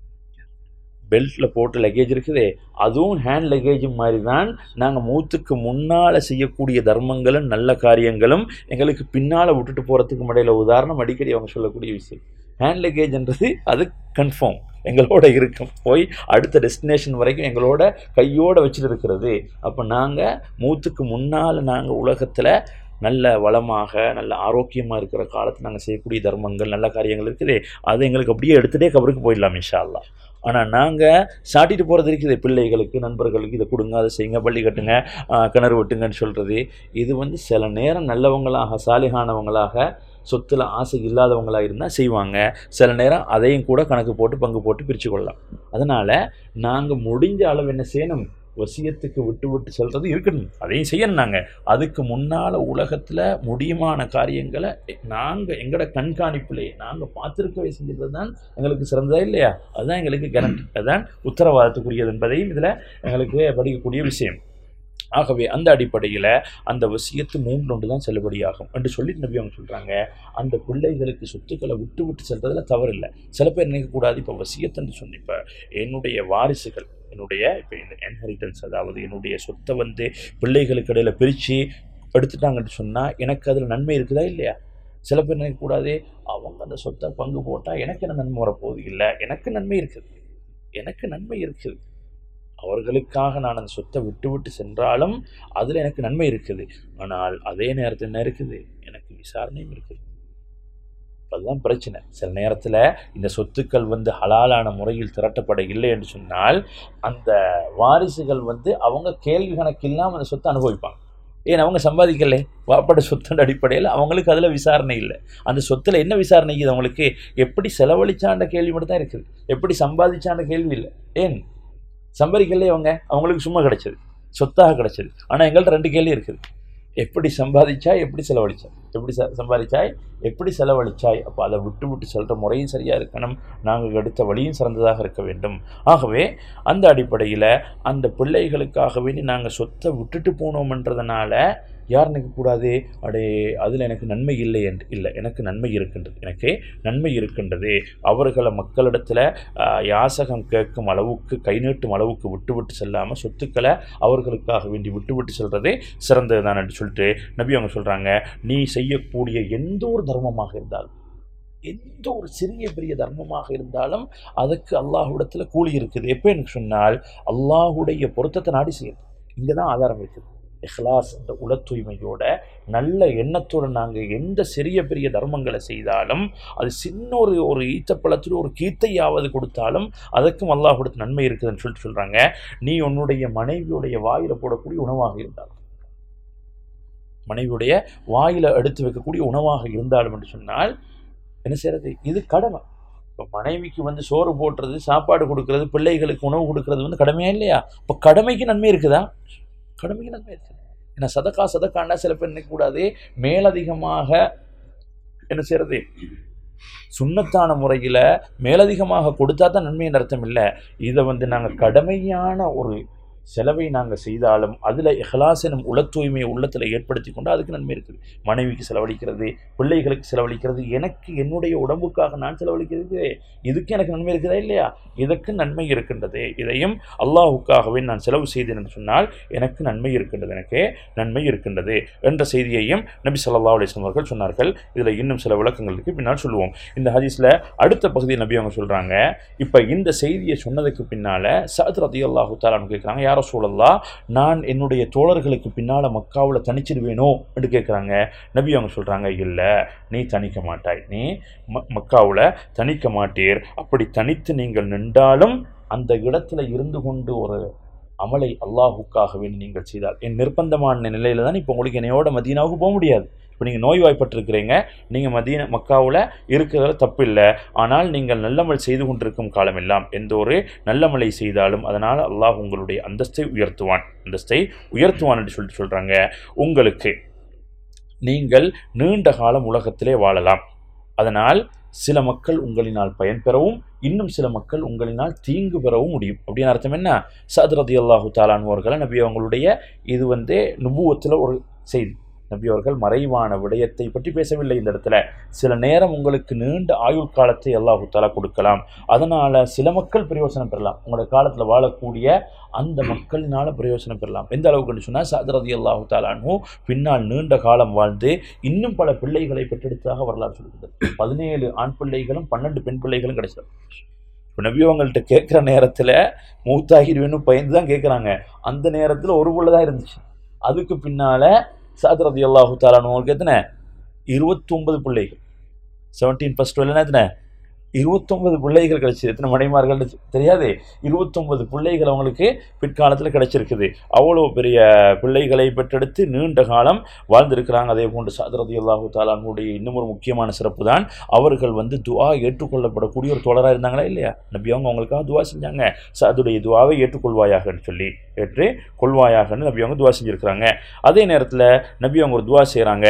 பெல்ட்டில் போட்ட லக்கேஜ் இருக்குது அதுவும் ஹேண்ட் லக்கேஜும் மாதிரி தான் நாங்கள் மூத்துக்கு முன்னால் செய்யக்கூடிய தர்மங்களும் நல்ல காரியங்களும் எங்களுக்கு பின்னால் விட்டுட்டு போகிறதுக்கு முடையில உதாரணம் அடிக்கடி அவங்க சொல்லக்கூடிய விஷயம் ஹேண்ட் லக்கேஜ்ன்றது அது கன்ஃபார்ம் எங்களோட இருக்கும் போய் அடுத்த டெஸ்டினேஷன் வரைக்கும் எங்களோட கையோடு வச்சுட்டு இருக்கிறது அப்போ நாங்கள் மூத்துக்கு முன்னால் நாங்கள் உலகத்தில் நல்ல வளமாக நல்ல ஆரோக்கியமாக இருக்கிற காலத்தில் நாங்கள் செய்யக்கூடிய தர்மங்கள் நல்ல காரியங்கள் இருக்குது அதை எங்களுக்கு அப்படியே எடுத்துகிட்டே கபருக்கு போயிடலாம் இன்ஷா அல்லாஹ் ஆனால் நாங்கள் சாட்டிட்டு போகிறது இருக்குது பிள்ளைகளுக்கு நண்பர்களுக்கு இதை கொடுங்க அதை செய்யுங்க பள்ளி கட்டுங்க ஆஹ் கிணறு வெட்டுங்கன்னு சொல்கிறது இது வந்து சில நேரம் நல்லவங்களாக சாலிகானவங்களாக சொத்தில் ஆசை இல்லாதவங்களாக இருந்தால் செய்வாங்க சில நேரம் அதையும் கூட கணக்கு போட்டு பங்கு போட்டு பிரித்து கொள்ளலாம் அதனால் நாங்கள் முடிஞ்ச அளவு என்ன செய்யணும் வசியத்துக்கு விட்டு விட்டு செல்றது இருக்கணும் அதையும் செய்யணும் நாங்கள் அதுக்கு முன்னால் உலகத்தில் முடியுமான காரியங்களை நாங்கள் எங்களோட கண்காணிப்பிலே நாங்கள் பார்த்துருக்கவே செஞ்சது தான் எங்களுக்கு சிறந்ததா இல்லையா அதுதான் எங்களுக்கு கேரண்டி அதுதான் உத்தரவாதத்துக்குரியது என்பதையும் இதில் எங்களுக்கு படிக்கக்கூடிய விஷயம் ஆகவே அந்த அடிப்படையில் அந்த வசியத்து மூன்று ஒன்று தான் செல்லுபடியாகும் என்று சொல்லி நபி அவங்க சொல்கிறாங்க அந்த பிள்ளைகளுக்கு சொத்துக்களை விட்டு விட்டு செல்றதுல தவறில்லை சில பேர் நினைக்கக்கூடாது இப்போ வசியத்துன்னு சொன்ன இப்போ என்னுடைய வாரிசுகள் என்னுடைய இப்போ இந்த இன்ஹெரிட்டன்ஸ் அதாவது என்னுடைய சொத்தை வந்து பிள்ளைகளுக்கு இடையில் பிரித்து எடுத்துட்டாங்கன்னு சொன்னால் எனக்கு அதில் நன்மை இருக்குதா இல்லையா சில பேர் நினைக்கக்கூடாது அவங்க அந்த சொத்தை பங்கு போட்டால் எனக்கு என்ன நன்மை வரப்போகுது இல்லை எனக்கு நன்மை இருக்குது எனக்கு நன்மை இருக்குது அவர்களுக்காக நான் அந்த சொத்தை விட்டு விட்டு சென்றாலும் அதில் எனக்கு நன்மை இருக்குது ஆனால் அதே நேரத்தில் என்ன இருக்குது எனக்கு விசாரணையும் இருக்குது அதுதான் பிரச்சனை சில நேரத்தில் இந்த சொத்துக்கள் வந்து ஹலாலான முறையில் திரட்டப்பட இல்லை என்று சொன்னால் அந்த வாரிசுகள் வந்து அவங்க கேள்வி கணக்கு இல்லாமல் அந்த சொத்தை அனுபவிப்பாங்க ஏன் அவங்க சம்பாதிக்கல வாப்பட சொத்தின் அடிப்படையில் அவங்களுக்கு அதில் விசாரணை இல்லை அந்த சொத்தில் என்ன விசாரணை இருக்குது அவங்களுக்கு எப்படி செலவழிச்சான்ற கேள்வி மட்டும் தான் இருக்குது எப்படி சம்பாதிச்சான்ற கேள்வி இல்லை ஏன் சம்பாதிக்கல அவங்க அவங்களுக்கு சும்மா கிடைச்சது சொத்தாக கிடைச்சது ஆனால் எங்கள்கிட்ட ரெண்டு கேள்வி இருக்குது எப்படி சம்பாதிச்சாய் எப்படி செலவழிச்சாய் எப்படி ச சம்பாதிச்சாய் எப்படி செலவழிச்சாய் அப்போ அதை விட்டு விட்டு செல்கிற முறையும் சரியாக இருக்கணும் நாங்கள் எடுத்த வழியும் சிறந்ததாக இருக்க வேண்டும் ஆகவே அந்த அடிப்படையில் அந்த பிள்ளைகளுக்காக வேண்டி நாங்கள் சொத்தை விட்டுட்டு போனோம்ன்றதுனால யார் நினைக்கக்கூடாது அடே அதில் எனக்கு நன்மை இல்லை என்று இல்லை எனக்கு நன்மை இருக்கின்றது எனக்கு நன்மை இருக்கின்றது அவர்களை மக்களிடத்தில் ஆஹ், யாசகம் கேட்கும் அளவுக்கு கை நீட்டும் அளவுக்கு விட்டு விட்டு செல்லாமல் சொத்துக்களை அவர்களுக்காக வேண்டி விட்டு விட்டு செல்றதே சிறந்தது தான் என்று சொல்லிட்டு நபி அவங்க சொல்கிறாங்க நீ செய்யக்கூடிய எந்த ஒரு தர்மமாக இருந்தாலும் எந்த ஒரு சிறிய பெரிய தர்மமாக இருந்தாலும் அதுக்கு அல்லாஹ்விடத்தில் கூலி இருக்குது எப்போ எனக்கு சொன்னால் அல்லாஹுடைய பொருத்தத்தை நாடி செய்யுது இங்கே தான் ஆதாரம் இருக்குது இஹ்லாஸ் என்ற உள தூய்மையோட நல்ல எண்ணத்தோடு நாங்கள் எந்த சிறிய பெரிய தர்மங்களை செய்தாலும் அது சின்ன ஒரு ஒரு ஈத்தப்பழத்தில் ஒரு கீத்தையாவது கொடுத்தாலும் அதற்கும் அல்லாஹ் கொடுத்த நன்மை இருக்குதுன்னு சொல்லிட்டு சொல்கிறாங்க நீ உன்னுடைய மனைவியுடைய வாயில் போடக்கூடிய உணவாக இருந்தாலும் மனைவியுடைய வாயில் எடுத்து வைக்கக்கூடிய உணவாக இருந்தாலும் என்று சொன்னால் என்ன செய்யறது இது கடமை இப்போ மனைவிக்கு வந்து சோறு போட்டுறது சாப்பாடு கொடுக்கறது பிள்ளைகளுக்கு உணவு கொடுக்கறது வந்து கடமையா இல்லையா இப்போ கடமைக்கு நன்மை இருக்குதா கடமைக்கு நன்மை இருக்குது ஏன்னா சதக்கா சதக்காண்டா சில பேர் நினைக்கக்கூடாது மேலதிகமாக என்ன செய்யறது சுண்ணத்தான முறையில் மேலதிகமாக கொடுத்தா தான் நன்மையின் அர்த்தம் இல்லை இதை வந்து நாங்கள் கடமையான ஒரு செலவை நாங்கள் செய்தாலும் அதில் இஹ்லாஸ் எனும் உள தூய்மையை உள்ளத்தில் ஏற்படுத்தி கொண்டு அதுக்கு நன்மை இருக்குது மனைவிக்கு செலவழிக்கிறது பிள்ளைகளுக்கு செலவழிக்கிறது எனக்கு என்னுடைய உடம்புக்காக நான் செலவழிக்கிறது இதுக்கு எனக்கு நன்மை இருக்குதா இல்லையா இதற்கு நன்மை இருக்கின்றது இதையும் அல்லாஹுக்காகவே நான் செலவு செய்தேன் என்று சொன்னால் எனக்கு நன்மை இருக்கின்றது எனக்கு நன்மை இருக்கின்றது என்ற செய்தியையும் நபி ஸல்லல்லாஹு அலைஹி வஸல்லம் அவர்கள் சொன்னார்கள் இதில் இன்னும் சில விளக்கங்களுக்கு பின்னால் சொல்லுவோம் இந்த ஹதீஸில் அடுத்த பகுதியில் நபி அவங்க சொல்கிறாங்க இப்போ இந்த செய்தியை சொன்னதுக்கு பின்னால் சஅத் ரதி அல்லாஹு தாலான்னு கேட்குறாங்க யார சூழல்லா நான் என்னுடைய தோழர்களுக்கு பின்னால் மக்காவில் தனிச்சிடுவேனோ என்று கேட்குறாங்க நபி அவங்க சொல்கிறாங்க இல்லை நீ தணிக்க மாட்டாய் நீ ம மக்காவில் தணிக்க மாட்டீர் அப்படி தனித்து நீங்கள் நின்றாலும் அந்த இடத்துல இருந்து கொண்டு ஒரு அமலை அல்லாஹுக்காகவே நீங்கள் செய்தால் என் நிர்பந்தமான நிலையில தான் இப்போ உங்களுக்கு என்னையோட மதீனாவுக்கு போக முடியாது இப்போ நீங்கள் நோய்வாய்ப்பட்டிருக்கிறீங்க நீங்கள் மதீன மக்காவில் இருக்கிறதுல தப்பு இல்லை ஆனால் நீங்கள் நல்லமல் செய்து கொண்டிருக்கும் காலமெல்லாம் எந்த ஒரு நல்லமலை செய்தாலும் அதனால் அல்லாஹ் உங்களுடைய அந்தஸ்தை உயர்த்துவான் அந்தஸ்தை உயர்த்துவான் என்று சொல்லிட்டு சொல்கிறாங்க உங்களுக்கு நீங்கள் நீண்ட காலம் உலகத்திலே வாழலாம் அதனால் சில மக்கள் உங்களினால் பயன்பெறவும் இன்னும் சில மக்கள் உங்களினால் தீங்கு பெறவும் முடியும் அப்படின்னு அர்த்தம் என்ன சத்ரதி அல்லாஹு தாலான்வர்களை நபி அவங்களுடைய இது வந்து நுபுவத்தில் ஒரு செய்தி நபி அவர்கள் மறைவான விடயத்தை பற்றி பேசவில்லை இந்த இடத்துல சில நேரம் உங்களுக்கு நீண்ட ஆயுள் காலத்தை அல்லாஹு தாலா கொடுக்கலாம் அதனால் சில மக்கள் பிரயோசனம் பெறலாம் உங்களோட காலத்தில் வாழக்கூடிய அந்த மக்களினால பிரயோசனம் பெறலாம் எந்த அளவுக்குன்னு சொன்னால் சத்ரதி அல்லாஹு தாலானு பின்னால் நீண்ட காலம் வாழ்ந்து இன்னும் பல பிள்ளைகளை பெற்றெடுத்ததாக வரலாறு சொல்கிறது பதினேழு ஆண் பிள்ளைகளும் பன்னெண்டு பெண் பிள்ளைகளும் கிடைச்சது இப்போ நபி அவங்கள்ட்ட கேட்குற நேரத்தில் மூத்தாகிடுவேன்னு பயந்து தான் கேட்குறாங்க அந்த நேரத்தில் ஒரு புள்ள தான் இருந்துச்சு அதுக்கு பின்னால் சாத்ரதி அல்லாஹு தாலானவங்களுக்கு எத்தனை இருபத்தொன்பது பிள்ளைகள் செவன்டீன் ப்ளஸ் டுவெல் எத்தனை இருபத்தொன்பது பிள்ளைகள் கிடைச்சிது எத்தனை மனைமார்கள் தெரியாது இருபத்தொன்பது பிள்ளைகள் அவங்களுக்கு பிற்காலத்தில் கிடைச்சிருக்குது அவ்வளோ பெரிய பிள்ளைகளை பெற்றெடுத்து நீண்ட காலம் வாழ்ந்திருக்கிறாங்க அதே போன்று சாதரதி அல்லாஹு தாலானுடைய இன்னும் ஒரு முக்கியமான சிறப்பு தான் அவர்கள் வந்து துவா ஏற்றுக்கொள்ளப்படக்கூடிய ஒரு தொடராக இருந்தாங்களா இல்லையா நபி அவங்க அவங்களுக்காக துவா செஞ்சாங்க சாதுடைய துவாவை ஏற்றுக்கொள்வாயாகன்னு சொல்லி ஏற்று கொள்வாயாகன்னு நபி அவங்க துவா செஞ்சுருக்கிறாங்க அதே நேரத்தில் நபி அவங்க ஒரு துவா செய்கிறாங்க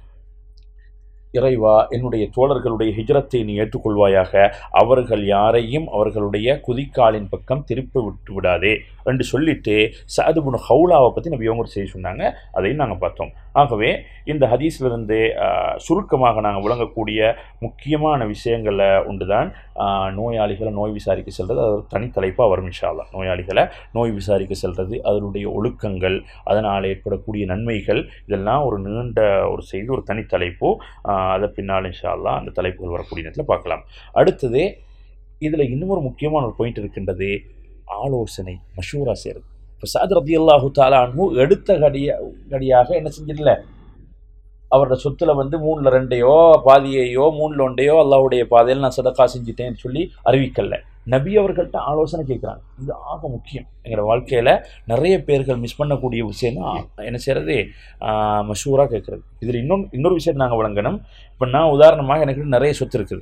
இறைவா என்னுடைய தோழர்களுடைய ஹிஜ்ரத்தை நீ ஏற்றுக்கொள்வாயாக அவர்கள் யாரையும் அவர்களுடைய குதிக்காலின் பக்கம் திருப்பி விட்டு விடாதே என்று சொல்லிட்டு சாதுபுன் ஹவுலாவை பற்றி நபி அவங்க ஒரு செய்தி சொன்னாங்க அதையும் நாங்கள் பார்த்தோம் ஆகவே இந்த ஹதீஸ்லேருந்து சுருக்கமாக நாங்கள் விளங்கக்கூடிய முக்கியமான விஷயங்களில் உண்டு தான் நோயாளிகளை நோய் விசாரிக்க செல்வது அது ஒரு தனித்தலைப்பாக வரும் இன்ஷால்லா நோயாளிகளை நோய் விசாரிக்க செல்வது அதனுடைய ஒழுக்கங்கள் அதனால் ஏற்படக்கூடிய நன்மைகள் இதெல்லாம் ஒரு நீண்ட ஒரு செய்தி ஒரு தனித்தலைப்பு அதை பின்னால் இன்ஷால்லா அந்த தலைப்புகள் வரக்கூடிய நேரத்தில் பார்க்கலாம் அடுத்தது இதில் இன்னும் ஒரு முக்கியமான ஒரு பாயிண்ட் இருக்கின்றது ஆலோசனை மஷூரா செய்கிறது இப்போ சாத் ரதி அல்லாஹு தாலானு எடுத்த கடிய கடியாக என்ன செஞ்சிடல அவரோட சொத்துல வந்து மூணில் ரெண்டையோ பாதியையோ மூணில் ஒன்றையோ அல்லாஹ்வுடைய பாதையில் நான் சதக்கா செஞ்சுட்டேன்னு சொல்லி அறிவிக்கல நபி அவர்கள்ட்ட ஆலோசனை கேட்குறாங்க இது ஆக முக்கியம் எங்களோட வாழ்க்கையில் நிறைய பேர்கள் மிஸ் பண்ணக்கூடிய விஷயம் தான் என்ன செய்கிறது மஷூராக கேட்குறது இதில் இன்னொன்று இன்னொரு விஷயத்தை நாங்கள் வழங்கணும் இப்போ நான் உதாரணமாக எனக்கு நிறைய சொத்து இருக்குது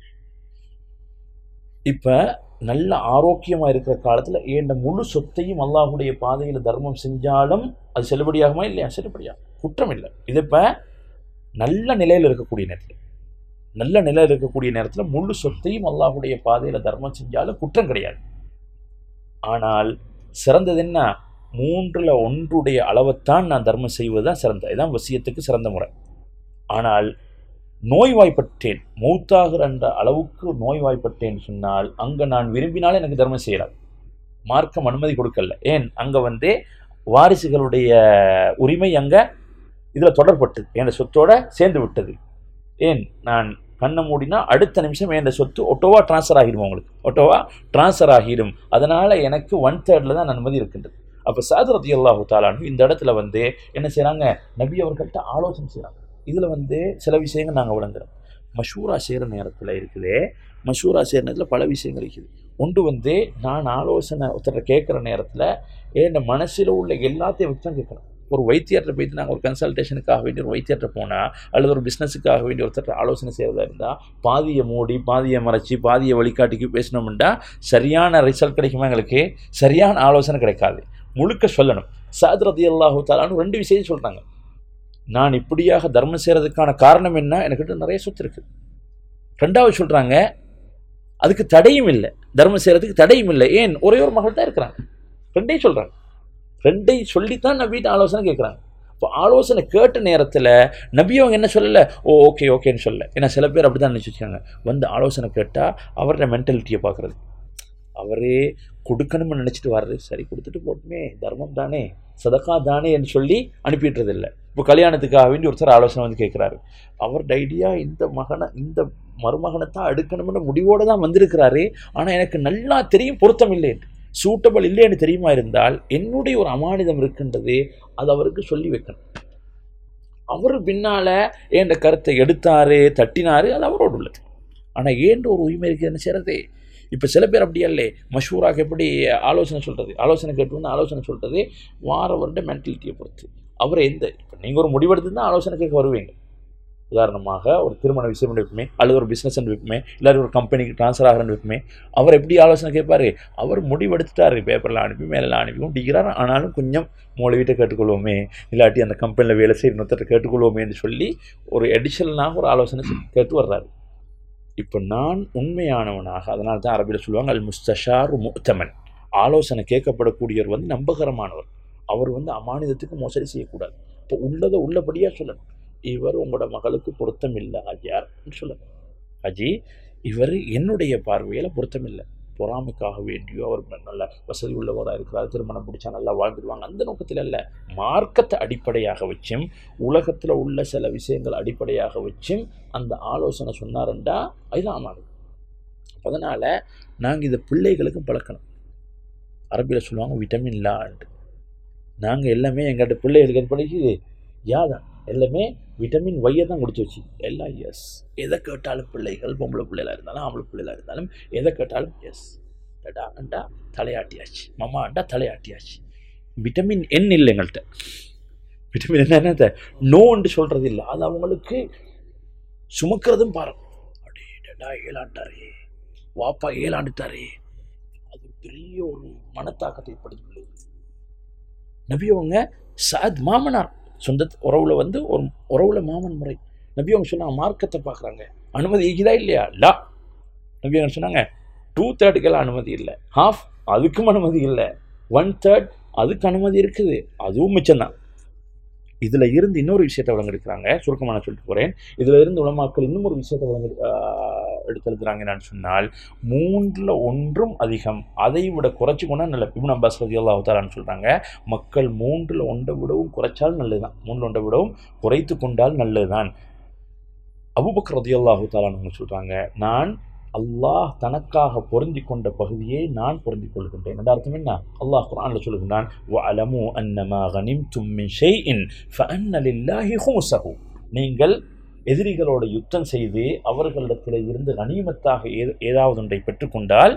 இப்போ நல்ல ஆரோக்கியமாக இருக்கிற காலத்தில் என் முழு சொத்தையும் அல்லாஹுடைய பாதையில் தர்மம் செஞ்சாலும் அது செல்லுபடியாகுமா இல்லையா செல்லுபடியாகும் குற்றம் இல்லை இது இப்போ நல்ல நிலையில் இருக்கக்கூடிய நேரத்தில் நல்ல நிலையில் இருக்கக்கூடிய நேரத்தில் முழு சொத்தையும் அல்லாஹுடைய பாதையில் தர்மம் செஞ்சாலும் குற்றம் கிடையாது ஆனால் சிறந்தது என்ன மூன்றில் ஒன்றுடைய அளவைத்தான் நான் தர்மம் செய்வது தான் சிறந்த இதுதான் வசியத்துக்கு சிறந்த முறை ஆனால் நோய்வாய்ப்பட்டேன் மௌத்தாகிற என்ற அளவுக்கு நோய்வாய்ப்பட்டேன் சொன்னால் அங்கே நான் விரும்பினாலும் எனக்கு தர்மம் செய்யலாம் மார்க்கம் அனுமதி கொடுக்கல ஏன் அங்கே வந்து வாரிசுகளுடைய உரிமை அங்கே இதில் தொடர்பட்டது என் சொத்தோட சேர்ந்து விட்டது ஏன் நான் கண்ணை மூடினா அடுத்த நிமிஷம் என் சொத்து ஒட்டோவா ட்ரான்ஸ்ஃபர் ஆகிடும் உங்களுக்கு ஒட்டோவா ட்ரான்ஸ்ஃபர் ஆகிடும் அதனால் எனக்கு ஒன் தேர்டில் தான் அனுமதி இருக்கின்றது அப்போ சாதரதி அல்லாஹு தாலானு இந்த இடத்துல வந்து என்ன செய்கிறாங்க நபி அவர்கள்ட்ட ஆலோசனை செய்கிறாங்க இதில் வந்து சில விஷயங்கள் நாங்கள் விளங்குறோம் மஷூரா செய்கிற நேரத்தில் இருக்குதே மஷூரா செய்கிற நேரத்தில் பல விஷயங்கள் இருக்குது ஒன்று வந்து நான் ஆலோசனை ஒருத்தர் கேட்குற நேரத்தில் என் மனசில் உள்ள எல்லாத்தையும் வச்சு தான் கேட்கணும் ஒரு வைத்தியர்கிட்ட போயிட்டு நாங்கள் ஒரு கன்சல்டேஷனுக்காக வேண்டிய ஒரு வைத்தியர்கிட்ட போனால் அல்லது ஒரு பிஸ்னஸுக்காக வேண்டிய ஒருத்தர் ஆலோசனை செய்கிறதா இருந்தால் பாதியை மூடி பாதியை மறைச்சி பாதியை வழிகாட்டிக்கு பேசினோம்னா சரியான ரிசல்ட் கிடைக்குமா எங்களுக்கு சரியான ஆலோசனை கிடைக்காது முழுக்க சொல்லணும் சாத்ரதி அல்லாஹு தாலான்னு ரெண்டு விஷயம் சொல்கிறாங்க நான் இப்படியாக தர்மம் செய்கிறதுக்கான காரணம் என்ன எனக்கிட்ட நிறைய சொத்து இருக்குது ரெண்டாவது சொல்கிறாங்க அதுக்கு தடையும் இல்லை தர்மம் செய்கிறதுக்கு தடையும் இல்லை ஏன் ஒரே ஒரு மகள் தான் இருக்கிறாங்க ரெண்டையும் சொல்கிறாங்க ரெண்டையும் சொல்லித்தான் நபிட்ட ஆலோசனை கேட்குறாங்க இப்போ ஆலோசனை கேட்ட நேரத்தில் நபி அவங்க என்ன சொல்லலை ஓ ஓகே ஓகேன்னு சொல்லலை ஏன்னா சில பேர் அப்படி தான் நினச்சிருக்காங்க வந்து ஆலோசனை கேட்டால் அவரோட மென்டாலிட்டியை பார்க்குறது அவரே கொடுக்கணும்னு நினச்சிட்டு வர்றது சரி கொடுத்துட்டு போட்டுமே தர்மம் தானே சதக்கா தானே என்று சொல்லி அனுப்பிடுறது இல்லை இப்போ கல்யாணத்துக்காக வேண்டி ஒருத்தர் ஆலோசனை வந்து கேட்குறாரு அவர் ஐடியா இந்த மகனை இந்த மருமகனை தான் எடுக்கணும்னு முடிவோடு தான் வந்திருக்கிறாரு ஆனால் எனக்கு நல்லா தெரியும் பொருத்தம் இல்லைன்னு சூட்டபிள் இல்லைன்னு தெரியுமா இருந்தால் என்னுடைய ஒரு அமானிதம் இருக்கின்றது அது அவருக்கு சொல்லி வைக்கணும் அவர் பின்னால் ஏண்ட கருத்தை எடுத்தாரு தட்டினாரு அது அவரோடு உள்ளது ஆனால் ஏன்ற ஒரு உரிமை இருக்குது என்ன செய்கிறது இப்போ சில பேர் அப்படியே இல்லை மஷூராக எப்படி ஆலோசனை சொல்கிறது ஆலோசனை கேட்டு வந்து ஆலோசனை சொல்கிறது வாரவருடைய மென்டாலிட்டியை பொறுத்து அவர் எந்த இப்போ நீங்கள் ஒரு முடிவெடுத்து தான் ஆலோசனை கேட்க வருவீங்க உதாரணமாக ஒரு திருமண விஷயம் வைப்புமே அல்லது ஒரு பிஸ்னஸ் வைப்புமே இல்லை ஒரு கம்பெனிக்கு ட்ரான்ஸ்ஃபர் ஆகிறன்னு வைப்புமே அவர் எப்படி ஆலோசனை கேட்பார் அவர் முடிவெடுத்துட்டாரு பேப்பரில் அனுப்பி மேலே அனுப்பி முடிக்கிறார் ஆனாலும் கொஞ்சம் மூளை வீட்டை கேட்டுக்கொள்வோமே இல்லாட்டி அந்த கம்பெனியில் வேலை செய்ய இன்னொருத்தர் கேட்டுக்கொள்வோமேன்னு சொல்லி ஒரு எடிஷனலாக ஒரு ஆலோசனை கேட்டு வர்றாரு இப்போ நான் உண்மையானவனாக அதனால தான் அரபியில் சொல்லுவாங்க அல் முஸ்தஷாரு முத்தமன் ஆலோசனை கேட்கப்படக்கூடியவர் வந்து நம்பகரமானவர் அவர் வந்து அமானிதத்துக்கு மோசடி செய்யக்கூடாது இப்போ உள்ளதை உள்ளபடியாக சொல்லணும் இவர் உங்களோட மகளுக்கு பொருத்தம் இல்லை ஹாஜியார்னு சொல்லணும் ஹஜி இவர் என்னுடைய பார்வையில் பொருத்தம் இல்லை பொறாமைக்காக வேண்டியோ அவர் நல்ல வசதி உள்ளவராக இருக்கிறார் திருமணம் பிடிச்சா நல்லா வாழ்ந்துருவாங்க அந்த நோக்கத்தில் அல்ல மார்க்கத்தை அடிப்படையாக வச்சும் உலகத்தில் உள்ள சில விஷயங்கள் அடிப்படையாக வச்சும் அந்த ஆலோசனை சொன்னாருண்டா அதுதான் ஆமாம் அதனால் நாங்கள் இதை பிள்ளைகளுக்கும் பழக்கணும் அரபியில் சொல்லுவாங்க விட்டமின் லாண்டு நாங்கள் எல்லாமே எங்கள்கிட்ட பிள்ளைகளுக்கு எது படிக்குது யாதான் எல்லாமே விட்டமின் ஒய்யை தான் கொடுத்து வச்சு எல்லாம் எஸ் எதை கேட்டாலும் பிள்ளைகள் பொம்பளை பிள்ளைகளாக இருந்தாலும் ஆம்பளை பிள்ளைகளாக இருந்தாலும் எதை கேட்டாலும் எஸ் டடா அண்டா தலையாட்டியாச்சு மம்மா அண்டா தலையாட்டியாச்சு விட்டமின் என் இல்லை எங்கள்கிட்ட விட்டமின் என்ன என்னத்த நோன்னு சொல்கிறது இல்லை அது அவங்களுக்கு சுமக்கிறதும் பாரு அடே டடா ஏழாண்டாரே வாப்பா ஏழாண்டுட்டாரே அது பெரிய ஒரு மனத்தாக்கத்தை ஏற்படுத்தி நபி அவங்க சாத் மாமனார் சொந்த உறவில் வந்து ஒரு உறவில் மாமன் முறை நபி அவங்க சொன்னாங்க மார்க்கத்தை பார்க்குறாங்க அனுமதி இருக்குதா இல்லையா லா நபி அவங்க சொன்னாங்க டூ தேர்டுக்கெல்லாம் அனுமதி இல்லை ஹாஃப் அதுக்கும் அனுமதி இல்லை ஒன் தேர்ட் அதுக்கு அனுமதி இருக்குது அதுவும் மிச்சம்தான் இதில் இருந்து இன்னொரு விஷயத்தை வழங்கிருக்கிறாங்க சுருக்கமாக நான் சொல்லிட்டு போகிறேன் இதில் இருந்து உலமாக்கள் இன்னும் ஒரு விஷயத்தை வழங்கி எடுத்திருக்கிறாங்க என்னன்னு சொன்னால் மூன்றில் ஒன்றும் அதிகம் அதை விட குறைச்சி கொண்டா நல்ல இப்னு அப்பாஸ் ரதி அல்லாஹாலான்னு சொல்கிறாங்க மக்கள் மூன்றில் ஒன்றை விடவும் குறைச்சால் நல்லது தான் மூன்றில் ஒன்றை விடவும் குறைத்து கொண்டால் நல்லது தான் அபுபக்கர் ரதி அல்லாஹு தாலான்னு சொல்கிறாங்க நான் அல்லாஹ் தனக்காக பொருந்தி கொண்ட பகுதியை நான் பொருந்தி கொள்கின்றேன் என்ற அர்த்தம் என்ன அல்லாஹ் குரானில் சொல்லுகின்றான் வஅலமு அன்னமா கனிம்தும் மின் ஷைஇன் ஃபஅன்ன லில்லாஹி ஹும்ஸஹு நீங்கள் எதிரிகளோட யுத்தம் செய்து அவர்களிடத்தில் இருந்து கனிமத்தாக ஏ- ஏதாவது ஒன்றை பெற்றுக்கொண்டால்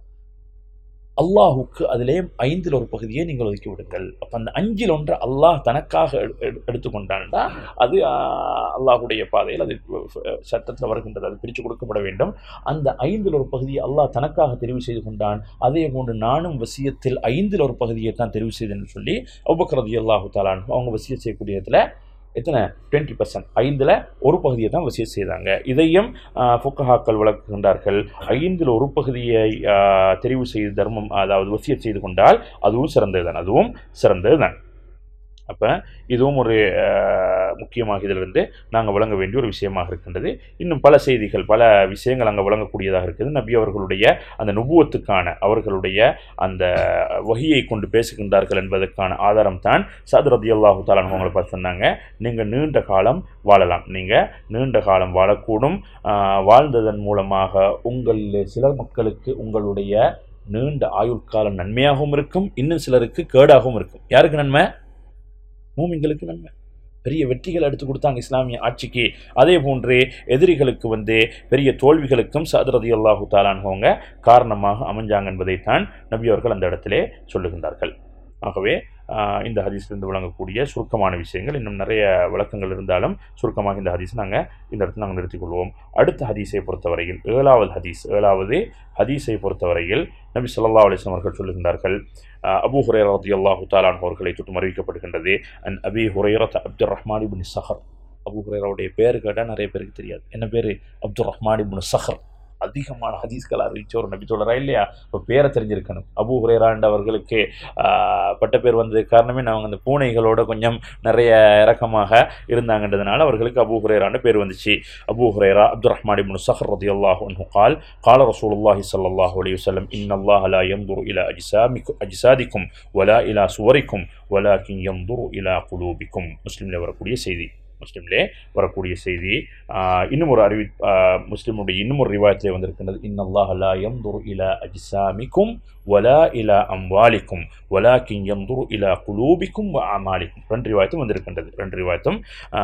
அல்லாஹுக்கு அதிலே ஐந்தில் ஒரு பகுதியை நீங்கள் ஒதுக்கி விடுங்கள் அப்போ அந்த அஞ்சில் ஒன்று அல்லாஹ் தனக்காக எடு- எடு- எடுத்துக்கொண்டான்டா அது ஆஹ், அல்லாஹுடைய பாதையில் அது சட்டத்தில் வருகின்றது அது பிரித்து கொடுக்கப்பட வேண்டும் அந்த ஐந்தில் ஒரு பகுதியை அல்லாஹ் தனக்காக தெரிவு செய்து கொண்டான் அதே போன்று நானும் வசியத்தில் ஐந்தில் ஒரு பகுதியை தான் தெரிவு செய்தேன்னு சொல்லி அவ்வக்கரதி அல்லாஹு தாலான் அவங்க வசிய செய்யக்கூடியதில் எத்தனை டுவெண்ட்டி பர்சன்ட் ஐந்தில் ஒரு பகுதியை தான் வசிய செய்தாங்க இதையும் ஃபுக்கஹாக்கள் விளக்குகின்றார்கள் ஐந்தில் ஒரு பகுதியை ஆஹ், தெரிவு செய்து தர்மம் அதாவது வசிய செய்து கொண்டால் அதுவும் சிறந்தது தான் அதுவும் சிறந்தது தான் அப்போ இதுவும் ஒரு ஆஹ், முக்கியமாக இதிலிருந்து நாங்கள் வழங்க வேண்டிய ஒரு விஷயமாக இருக்கின்றது இன்னும் பல செய்திகள் பல விஷயங்கள் அங்கே வழங்கக்கூடியதாக இருக்குது நபி அவர்களுடைய அந்த நுபுவத்துக்கான அவர்களுடைய அந்த வகியை கொண்டு பேசுகின்றார்கள் என்பதற்கான ஆதாரம் தான் சாத் ரதி அல்லாஹு தாலான் அவங்களை பார்த்து சொன்னாங்க நீங்கள் நீண்ட காலம் வாழலாம் நீங்கள் நீண்ட காலம் வாழக்கூடும் ஆஹ், வாழ்ந்ததன் மூலமாக உங்களில் சில மக்களுக்கு உங்களுடைய நீண்ட ஆயுட்காலம் நன்மையாகவும் இருக்கும் இன்னும் சிலருக்கு கேடாகவும் இருக்கும் யாருக்கு நன்மை மூமிங்களுக்கு நன்மை பெரிய வெற்றிகள் எடுத்து கொடுத்தாங்க இஸ்லாமிய ஆட்சிக்கு அதே போன்று எதிரிகளுக்கு வந்து பெரிய தோல்விகளுக்கும் சதுரதி அல்லாஹு தாலான்வங்க காரணமாக அமைஞ்சாங்க என்பதைத்தான் நபி அவர்கள் அந்த இடத்திலே சொல்லுகின்றார்கள் ஆகவே ஆஹ், இந்த ஹதீஸிலிருந்து வழங்கக்கூடிய சுருக்கமான விஷயங்கள் இன்னும் நிறைய விளக்கங்கள் இருந்தாலும் சுருக்கமாக இந்த ஹதீஸை நாங்கள் இந்த இடத்துல நாங்கள் நிறுத்திக் கொள்வோம் அடுத்த ஹதீஸை பொறுத்தவரையில் ஏழாவது ஹதீஸ் ஏழாவது ஹதீஸை பொறுத்தவரையில் நபி ஸல்லல்லாஹு அலைஹி வஸல்லம் அவர்கள் சொல்லுகின்றார்கள் ஆஹ், அபூ ஹுரைரா ரலியல்லாஹு தஆலா அன்ஹு அவர்களை தொட்டும் அறிவிக்கப்படுகின்றது அன் Abi Hurairah Abdur Rahman ibn Sakhr Abu ஹுரைராவுடைய பேர் கேட்டால் நிறைய பேருக்கு தெரியாது என்ன பேர் அப்துர் ரஹ்மான் இப்னு சஹர் அதிகமான ஹதீஸ்கள் அறிவிச்ச ஒரு நபி சொல்கிறா இல்லையா இப்போ பேரை தெரிஞ்சிருக்கணும் அபூ ஹுரைராண்ட் அவர்களுக்கு ஆஹ், பட்ட பேர் வந்தது காரணமே அவங்க அந்த பூனைகளோட கொஞ்சம் நிறைய இறக்கமாக இருந்தாங்கன்றதுனால அவர்களுக்கு அபூ ஹுரைரான்னு பேர் வந்துச்சு Abu Hurairah Abdur Rahman ibn Sakhr ரதியல்லாஹு அன்ஹு قال قال رسول الله صلى الله عليه وسلم إن الله لا ينظر إلى أجسامكم أجسادكم ولا إلى صوركم ولكن ينظر إلى قلوبكم முஸ்லிம்ல வரக்கூடிய செய்தி முஸ்லிம்லே வரக்கூடிய செய்தி ஆஹ், இன்னும் ஒரு அறிவி ஆஹ், முஸ்லிமுடைய இன்னும் ஒரு ரிவாயத்திலே வந்திருக்கின்றது இன்னல்லாஹ லா யன்துரு இலா அஜ்சாமிக்கும் வலா இலா அம்வாலிக்கும் வலாக்கின் யன்துரு இலா குலூபிக்கும் வ அமாலிக்கும் ரெண்டு ரிவாயத்தும் வந்திருக்கின்றது ரெண்டு ரிவாயத்தும்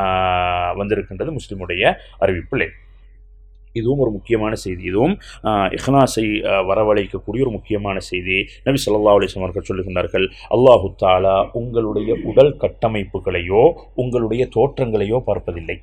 ஆஹ், வந்திருக்கின்றது முஸ்லிமுடைய அறிவிப்பிலே இதுவும் ஒரு முக்கியமான செய்தி இதுவும் ஆஹ், இஹ்லாஸை ஆஹ், வரவழைக்கக்கூடிய ஒரு முக்கியமான செய்தி நபி ஸல்லல்லாஹு அலைஹி வஸல்லம் அவர்கள் சொல்லுகின்றார்கள் அல்லாஹு தாலா உங்களுடைய உடல் கட்டமைப்புகளையோ உங்களுடைய தோற்றங்களையோ பார்ப்பதில்லை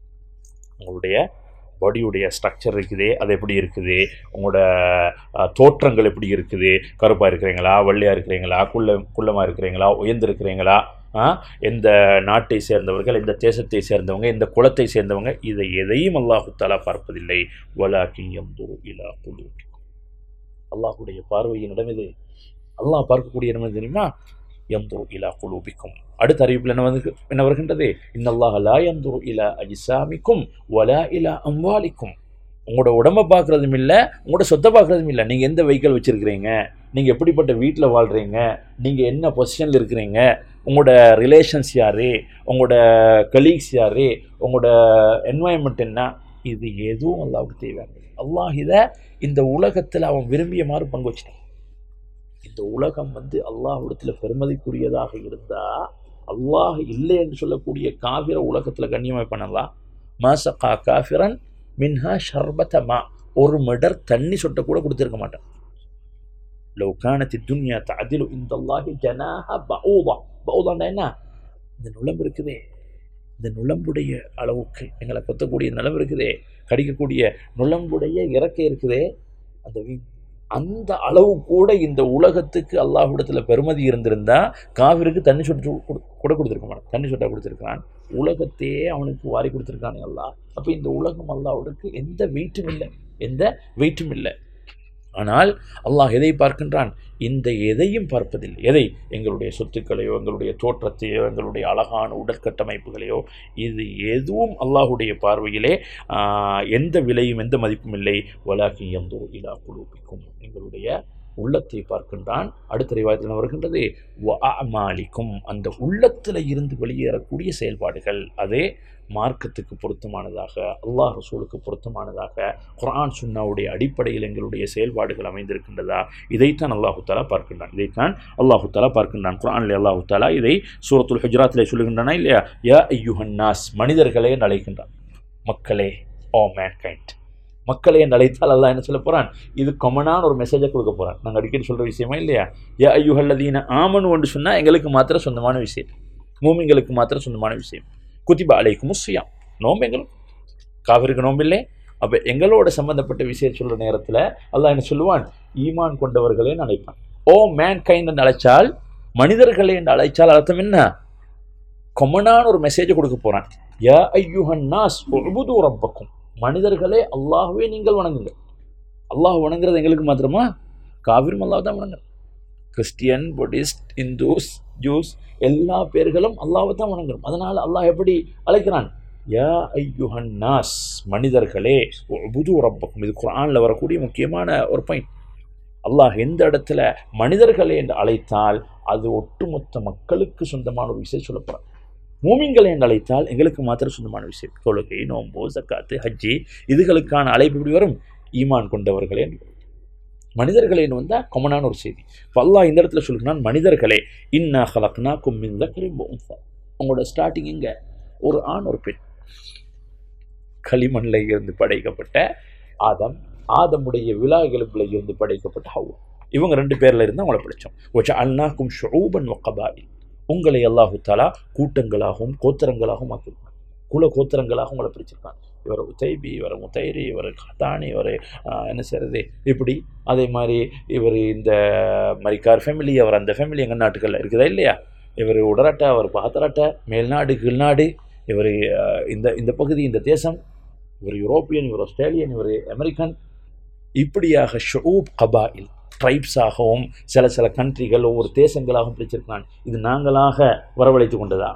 உங்களுடைய பாடியுடைய ஸ்ட்ரக்சர் இருக்குது அது எப்படி இருக்குது உங்களோட ஆஹ், தோற்றங்கள் எப்படி இருக்குது கருப்பாக இருக்கிறீங்களா வெள்ளையாக இருக்கிறீங்களா குள்ள குள்ளமாக இருக்கிறீங்களா உயர்ந்திருக்கிறீங்களா ஆ, எந்த நாட்டை சேர்ந்தவர்கள் எந்த தேசத்தை சேர்ந்தவங்க எந்த குலத்தை சேர்ந்தவங்க இதை எதையும் அல்லாஹு தாலா பார்ப்பதில்லை வலாக்கின் எந்தூர் இலா குலூபி அல்லாஹுடைய பார்வையின் இடம் இது அல்லாஹ் பார்க்கக்கூடிய இடம் எது தெரியுமா எந்தூர் இலா குலூபிக்கும் அடுத்த அறிவிப்பில் என்ன வந்து என்ன வருகின்றது இன்னல்லாஹ் லா எந்தூர் இலா அஜிசாமிக்கும் வலா இலா அம்வாலிக்கும் உங்களோட உடம்பை பார்க்குறதும் இல்லை உங்களோட சொத்தை பார்க்குறதும் இல்லை நீங்கள் எந்த வெஹிக்கிள் வச்சுருக்கிறீங்க நீங்கள் எப்படிப்பட்ட வீட்டில் வாழ்கிறீங்க நீங்கள் என்ன பொசிஷனில் இருக்கிறீங்க உங்களோட ரிலேஷன்ஸ் யார் உங்களோட கலீக்ஸ் யார் உங்களோட என்வாயன்மெண்ட் என்ன இது எதுவும் அல்லாவுக்கு தேவையானது அல்லாஹ் இதை இந்த உலகத்தில் அவன் விரும்பிய மாதிரி பங்கு வச்சிட்டான் இந்த உலகம் வந்து அல்லாஹ்விடத்தில் பெருமதிக்குரியதாக இருந்தால் அல்லாஹ் இல்லை என்று சொல்லக்கூடிய காபிர உலகத்தில் கண்ணியமாக பண்ணலாம் மாசகா காஃபிரன் மின்ஹா ஷர்பத்தமா ஒரு மிடர் தண்ணி சொட்ட கூட கொடுத்துருக்க மாட்டான் லவ் கானத் துன்யா தஅதிலு இந்தல்லாஹி ஜனாஹ பஊதா பௌதாண்டா என்ன இந்த நுளம்பு இருக்குதே இந்த நுளம்புடைய அளவுக்கு எங்களை கொத்தக்கூடிய நிலம் இருக்குதே கடிக்கக்கூடிய நுளம்புடைய இறக்கை இருக்குதே அந்த வி- அந்த அளவு கூட இந்த உலகத்துக்கு அல்லாஹ்விடத்தில் பெருமதி இருந்திருந்தா காவிருக்கு தண்ணி சொட்டு கொடு- கூட கொடுத்துருக்க மாட்டான் தண்ணி சொட்டா கொடுத்துருக்கிறான் உலகத்தையே அவனுக்கு வாரி கொடுத்துருக்கானே அல்லாஹ் அப்போ இந்த உலகம் அல்லாஹ்வுக்கு எந்த வெயிட்டும் இல்லை எந்த வெயிட்டும் இல்லை ஆனால் அல்லாஹ் எதை பார்க்கின்றான் இந்த எதையும் பார்ப்பதில்லை எதை எங்களுடைய சொத்துக்களையோ எங்களுடைய தோற்றத்தையோ எங்களுடைய அழகான உடற்கட்டமைப்புகளையோ இது எதுவும் அல்லாஹுடைய பார்வையிலே ஆஹ், எந்த விலையும் எந்த மதிப்பும் இல்லை வலாக்கி எந்தோ இலா குலூபிக்கும் எங்களுடைய உள்ளத்தை பார்க்கின்றான் அடுத்த ரிவாயத்தில் வருகின்றது மாலிக்கும் அந்த உள்ளத்தில் இருந்து வெளியேறக்கூடிய செயல்பாடுகள் அதே மார்க்கத்துக்கு பொருத்தமானதாக அல்லாஹ் ரசூலுக்கு பொருத்தமானதாக குர்ஆன் சுன்னாவுடைய அடிப்படையில் எங்களுடைய செயல்பாடுகள் அமைந்திருக்கின்றதா இதைத்தான் அல்லாஹு தாலா பார்க்கின்றான் இதைத்தான் அல்லாஹு தாலா பார்க்கின்றான் குர்ஆனில் அல்லாஹு தாலா இதை சூரத்துல் ஹுஜராத்திலே சொல்லுகின்றனா இல்லையா யா ஐயுஹன்னாஸ் மனிதர்களே அழைக்கின்றான் மக்களே ஓ மேன் கைண்ட் மக்களை என்று அழைத்தால் அல்லாஹ் என்ன சொல்ல போகிறான் இது கொமனான ஒரு மெசேஜை கொடுக்க போகிறான் நாங்கள் அடிக்கடி சொல்கிற விஷயமா இல்லையா யா ஐயுஹல்லதீன ஆமனு ஒன்று சொன்னால் எங்களுக்கு மாத்திரம் சொந்தமான விஷயம் மூமிங்களுக்கு மாத்திரம் சொந்தமான விஷயம் குதிபா அலைக்கும் முஸ்ஸியாம் நோம்பு எங்களுக்கு காவிருக்கு நோம்பு இல்லை அப்போ எங்களோட சம்பந்தப்பட்ட விஷயம் சொல்கிற நேரத்தில் அல்லாஹ் என்ன சொல்லுவான் ஈமான் கொண்டவர்களே அழைப்பான் ஓ மேன் கைண்ட் என்று அழைச்சால் மனிதர்களே என்று அழைச்சால் அர்த்தம் என்ன கொமனான ஒரு மெசேஜை கொடுக்க போகிறான் யா ஐயுஹன் நாஸ் உபுது ரப்பக்கும் மனிதர்களே அல்லாஹ்வே நீங்கள் வணங்குங்கள் அல்லாஹ் வணங்குறது எங்களுக்கு மாத்திரமா காவிரும் அல்லாஹ் தான் வணங்குறோம் கிறிஸ்டியன் புத்திஸ்ட் இந்துஸ் ஜூஸ் எல்லா பேர்களும் அல்லாஹ்வை தான் வணங்குறோம் அதனால் அல்லாஹ் எப்படி அழைக்கிறான் யா ஐயுஹன் நாஸ் மனிதர்களே புது ரப்பக்கும் இது குரானில் வரக்கூடிய முக்கியமான ஒரு பாயிண்ட் அல்லாஹ் எந்த இடத்துல மனிதர்களே என்று அழைத்தால் அது ஒட்டுமொத்த மக்களுக்கு சொந்தமான ஒரு விஷயம் சொல்லப்படுறான் மூமிங்களை என்று அழைத்தால் எங்களுக்கு மாத்திரம் சொந்தமான விஷயம் தொழுகை நோம்போ சக்காத்து ஹஜ்ஜி இதுகளுக்கான அழைப்பு இப்படி வரும் ஈமான் கொண்டவர்களே என்று மனிதர்களே வந்தால் கொமனான ஒரு செய்தி இப்போ அல்லாஹ் இந்த இடத்துல சொல்லுகிறான் மனிதர்களே இன்னா ஹலக்னா கும்மிந்த கரிம்போன்சா உங்களோட ஸ்டார்டிங் இங்கே ஒரு ஆண் ஒரு பெண் களிமண்ணில் இருந்து படைக்கப்பட்ட ஆதம் ஆதமுடைய விழா எலும்பில் இருந்து படைக்கப்பட்ட ஹவ்வா இவங்க ரெண்டு பேரில் இருந்து அவங்கள பிடிச்சோம் ஒச்ச அல்னாக்கும் ஷூபன் ஒக்கபாயில் உங்களை அல்லாஹு தாலா கூட்டங்களாகவும் கோத்திரங்களாகவும் ஆக்கியிருக்கான் குல கோத்திரங்களாக உங்களை பிரிச்சிருக்கான் இவர் உத்தைபி இவர் முத்தைரி இவர் கத்தானி இவர் என்ன செய்கிறது இப்படி அதே மாதிரி இவர் இந்த மரிக்கார் ஃபேமிலி அவர் அந்த ஃபேமிலி எங்கள் நாட்டுகளில் இருக்குதா இல்லையா இவர் உடராட்டா அவர் பாத்தராட்டா மேல்நாடு கீழ்நாடு இவர் இந்த இந்த பகுதி இந்த தேசம் இவர் யூரோப்பியன் இவர் ஆஸ்திரேலியன் இவர் அமெரிக்கன் இப்படியாக ஷூப் கபாயில் ட்ரைப்ஸாகவும் சில சில கண்ட்ரிகள் ஒவ்வொரு தேசங்களாகவும் பிரிச்சிருக்கான் இது நாங்களாக வரவழைத்து கொண்டதா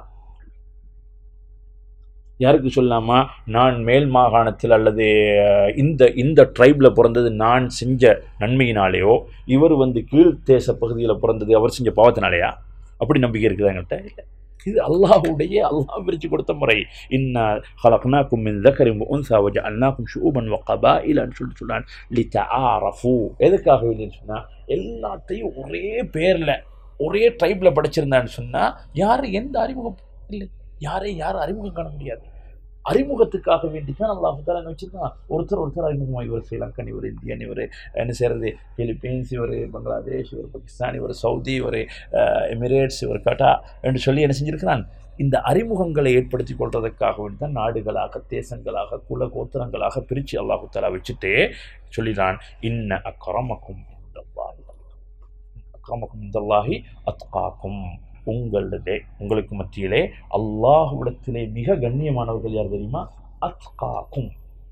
யாருக்கு சொல்லலாமா நான் மேல் மாகாணத்தில் அல்லது இந்த இந்த ட்ரைபில் பிறந்தது நான் செஞ்ச நன்மையினாலேயோ இவர் வந்து கீழ் தேச பகுதியில் பிறந்தது அவர் செஞ்ச பாவத்தினாலேயா அப்படி நம்பிக்கை இருக்குதா எங்கள்கிட்ட இல்லை இது அல்லாஹுடைய அல்லாஹ் பிரித்து கொடுத்த முறை இன்னா ஹலக்னாக்கும் மின் தக்கரிம் உன்சா வஜ அல்லாக்கும் ஷூபன் வக்கபா இல்லைன்னு சொல்லிட்டு சொன்னான் லித்த ஆரஃபு எதுக்காக வேண்டியன்னு சொன்னால் எல்லாத்தையும் ஒரே பேரில் ஒரே ட்ரைபில் படைச்சிருந்தான்னு சொன்னால் யாரும் எந்த அறிமுகம் இல்லை யாரையும் யாரும் அறிமுகம் காண முடியாது அறிமுகத்துக்காக வேண்டி தான் அல்லாஹு தாலா வச்சுருக்கான் ஒருத்தர் ஒருத்தர் அறிமுகமாக இவர் ஸ்ரீலங்கன் இவர் இந்தியன் இவர் என்ன செய்கிறது பிலிப்பீன்ஸ் இவர் பங்களாதேஷ் இவர் பாகிஸ்தான் இவர் சவுதி இவர் எமிரேட்ஸ் இவர் கட்டா என்று சொல்லி என்ன செஞ்சுருக்கிறான் இந்த அறிமுகங்களை ஏற்படுத்தி கொள்றதுக்காக வேண்டி தான் நாடுகளாக தேசங்களாக குல கோத்திரங்களாக பிரித்து அல்லாஹு தாலா வச்சுட்டு சொல்லிடான் இன்ன அக்கரமக்கும் அக்கரமக்கும் இந்தல்லாஹி அத்காக்கும் உங்களிடே உங்களுக்கு மத்தியிலே அல்லாஹுவிடத்திலே மிக கண்ணியமானவர்கள் யார் தெரியுமா அத்காக்கும்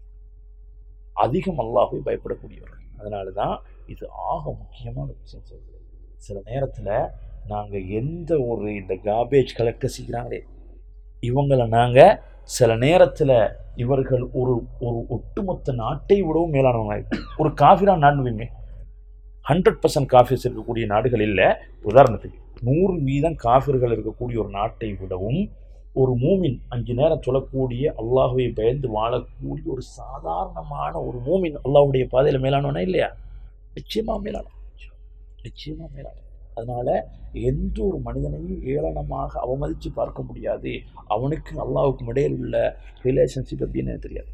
அதிகம் அல்லாஹை பயப்படக்கூடியவர்கள் அதனால தான் இது ஆக முக்கியமான விஷயம் சொல்கிறது சில நேரத்தில் நாங்கள் எந்த ஒரு இந்த காபேஜ் கலெக்டர் செய்கிறாங்களே இவங்களை நாங்கள் சில நேரத்தில் இவர்கள் ஒரு ஒரு ஒட்டுமொத்த நாட்டை விடவும் மேலானவங்க ஒரு காஃபிரா நாடுவீங்க ஹண்ட்ரட் பர்சன்ட் காஃபிஸ் இருக்கக்கூடிய நாடுகள் இல்லை உதாரணத்துக்கு நூறு வீதம் காஃபிர்கள் இருக்கக்கூடிய ஒரு நாட்டை விடவும் ஒரு மூமின் அஞ்சு நேரம் சொல்லக்கூடிய அல்லாஹுவை பயந்து வாழக்கூடிய ஒரு சாதாரணமான ஒரு மூமின் அல்லாஹுடைய பாதையில் மேலானவனா இல்லையா நிச்சயமாக மேலான நிச்சயமாக மேலான அதனால் எந்த ஒரு மனிதனையும் ஏளனமாக அவமதித்து பார்க்க முடியாது அவனுக்கு அல்லாவுக்கும் இடையில் உள்ள ரிலேஷன்ஷிப் எப்படின்னு தெரியாது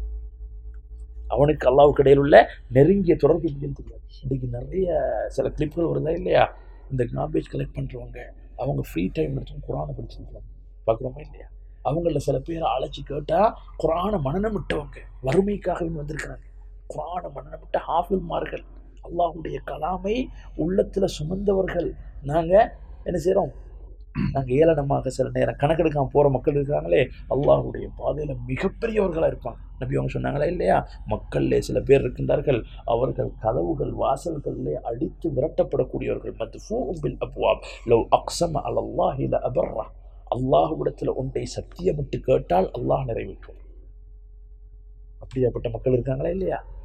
அவனுக்கு அல்லாவுக்கு இடையில் உள்ள நெருங்கிய தொடர்பு எப்படின்னு தெரியாது இன்றைக்கி நிறைய சில கிளிப்புகள் வருதா இல்லையா இந்த கார்பேஜ் கலெக்ட் பண்ணுறவங்க அவங்க ஃப்ரீ டைம் எடுத்து குரானை படிச்சிருக்காங்க பார்க்குறோமா இல்லையா அவங்கள சில பேரை அழைச்சி கேட்டால் குரானை மனநம் விட்டவங்க வறுமைக்காகவே வந்திருக்கிறாங்க குரானை மனநம் விட்ட ஹாஃபில்மார்கள் அல்லாஹுடைய கலாமை உள்ளத்தில் சுமந்தவர்கள் நாங்கள் என்ன செய்கிறோம் நாங்கள் ஏளனமாக சில நேரம் கணக்கெடுக்காமல் போகிற மக்கள் இருக்கிறாங்களே அல்லாஹுடைய பாதையில் மிகப்பெரியவர்களாக இருப்பாங்க நபி அவங்க சொன்னாங்களே இல்லையா மக்கள்லே சில பேர் இருக்கின்றார்கள் அவர்கள் கதவுகள் வாசல்களிலே அடித்து விரட்டப்படக்கூடியவர்கள் மத்து ஃபூபில் அப்வாப் லவ் அக்ஸம அல் அல்லாஹில அபர்ரா அல்லாஹுவிடத்தில் ஒன்றை சத்தியமிட்டு கேட்டால் அல்லாஹ் நிறைவேற்றும் அப்படியாப்பட்ட மக்கள் இருக்காங்களா இல்லையா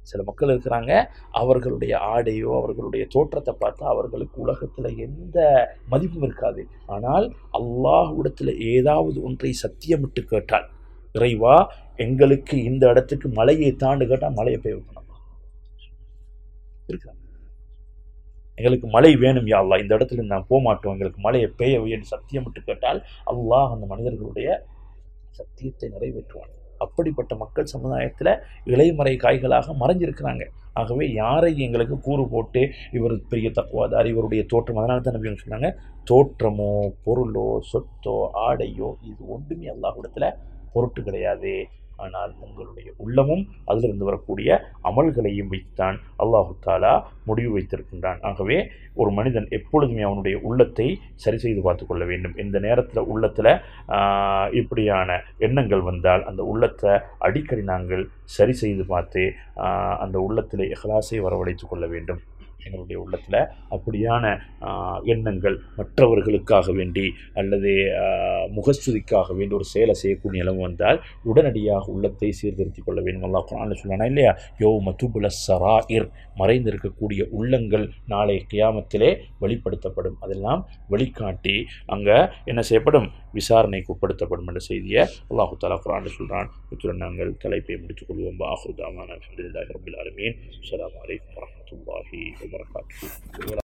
சில மக்கள் இருக்கிறாங்க அவர்களுடைய ஆடையோ அவர்களுடைய தோற்றத்தை பார்த்தா அவர்களுக்கு உலகத்தில் எந்த மதிப்பும் இருக்காது ஆனால் அல்லாஹ்விடத்தில் ஏதாவது ஒன்றை சத்தியமிட்டு கேட்டால் இறைவா எங்களுக்கு இந்த இடத்துக்கு மலையை தாண்டு கேட்டால் மலையை பெய்ய வைக்கணும் இருக்கிறாங்க எங்களுக்கு மழை வேணும் யா அல்லாஹ் இந்த இடத்துல நான் போக மாட்டோம் எங்களுக்கு மழையை பெய்ய என்று சத்தியமிட்டு கேட்டால் அல்லாஹ் அந்த மனிதர்களுடைய சத்தியத்தை நிறைவேற்றுவான் அப்படிப்பட்ட மக்கள் சமுதாயத்தில் இலைமறை காய்களாக மறைஞ்சிருக்கிறாங்க ஆகவே யாரை எங்களுக்கு கூறு போட்டு இவர் பெரிய தக்குவாதார் இவருடைய தோற்றம் அதனால தான் நபி சொன்னாங்க தோற்றமோ பொருளோ சொத்தோ ஆடையோ இது ஒன்றுமே அல்லாஹ்விடத்தில் பொருட்டு கிடையாது ஆனால் உங்களுடைய உள்ளமும் அதிலிருந்து வரக்கூடிய அமல்களையும் வைத்துத்தான் அல்லாஹு தாலா முடிவு வைத்திருக்கின்றான் ஆகவே ஒரு மனிதன் எப்பொழுதுமே அவனுடைய உள்ளத்தை சரி செய்து பார்த்து கொள்ள வேண்டும் இந்த நேரத்தில் உள்ளத்தில் இப்படியான எண்ணங்கள் வந்தால் அந்த உள்ளத்தை அடிக்கடி நாங்கள் சரி செய்து பார்த்து ஆஹ், அந்த உள்ளத்தில் இஹ்லாஸை வரவழைத்து கொள்ள வேண்டும் எங்களுடைய உள்ளத்தில் அப்படியான ஆஹ், எண்ணங்கள் மற்றவர்களுக்காக வேண்டி அல்லது ஆஹ், முகஸ்துதிக்காக வேண்டி ஒரு செயலை செய்யக்கூடிய நிலைமை வந்தால் உடனடியாக உள்ளத்தை சீர்திருத்திக் கொள்ள வேண்டும் அல்லாஹ் குரானில் சொன்னானா இல்லையா யோ மதுபுல சராயிர் மறைந்திருக்கக்கூடிய உள்ளங்கள் நாளை கியாமத்திலே வெளிப்படுத்தப்படும் அதெல்லாம் வெளிக்காட்டி அங்கே என்ன செய்யப்படும் விசாரணைக்கு உட்படுத்தப்படும் என்ற செய்தியை அல்லாஹு தாலா குரானில் சொல்கிறான் இத்துடன் நாங்கள் தலைப்பை முடித்துக் கொள்வோம் பாஹுதாமான அலமதுல்லாஹி ரபில் ஆலமீன் அஸ்ஸலாமு அலைக்கும் வரஹ்மத்துல்லாஹி வபரகாத்துஹு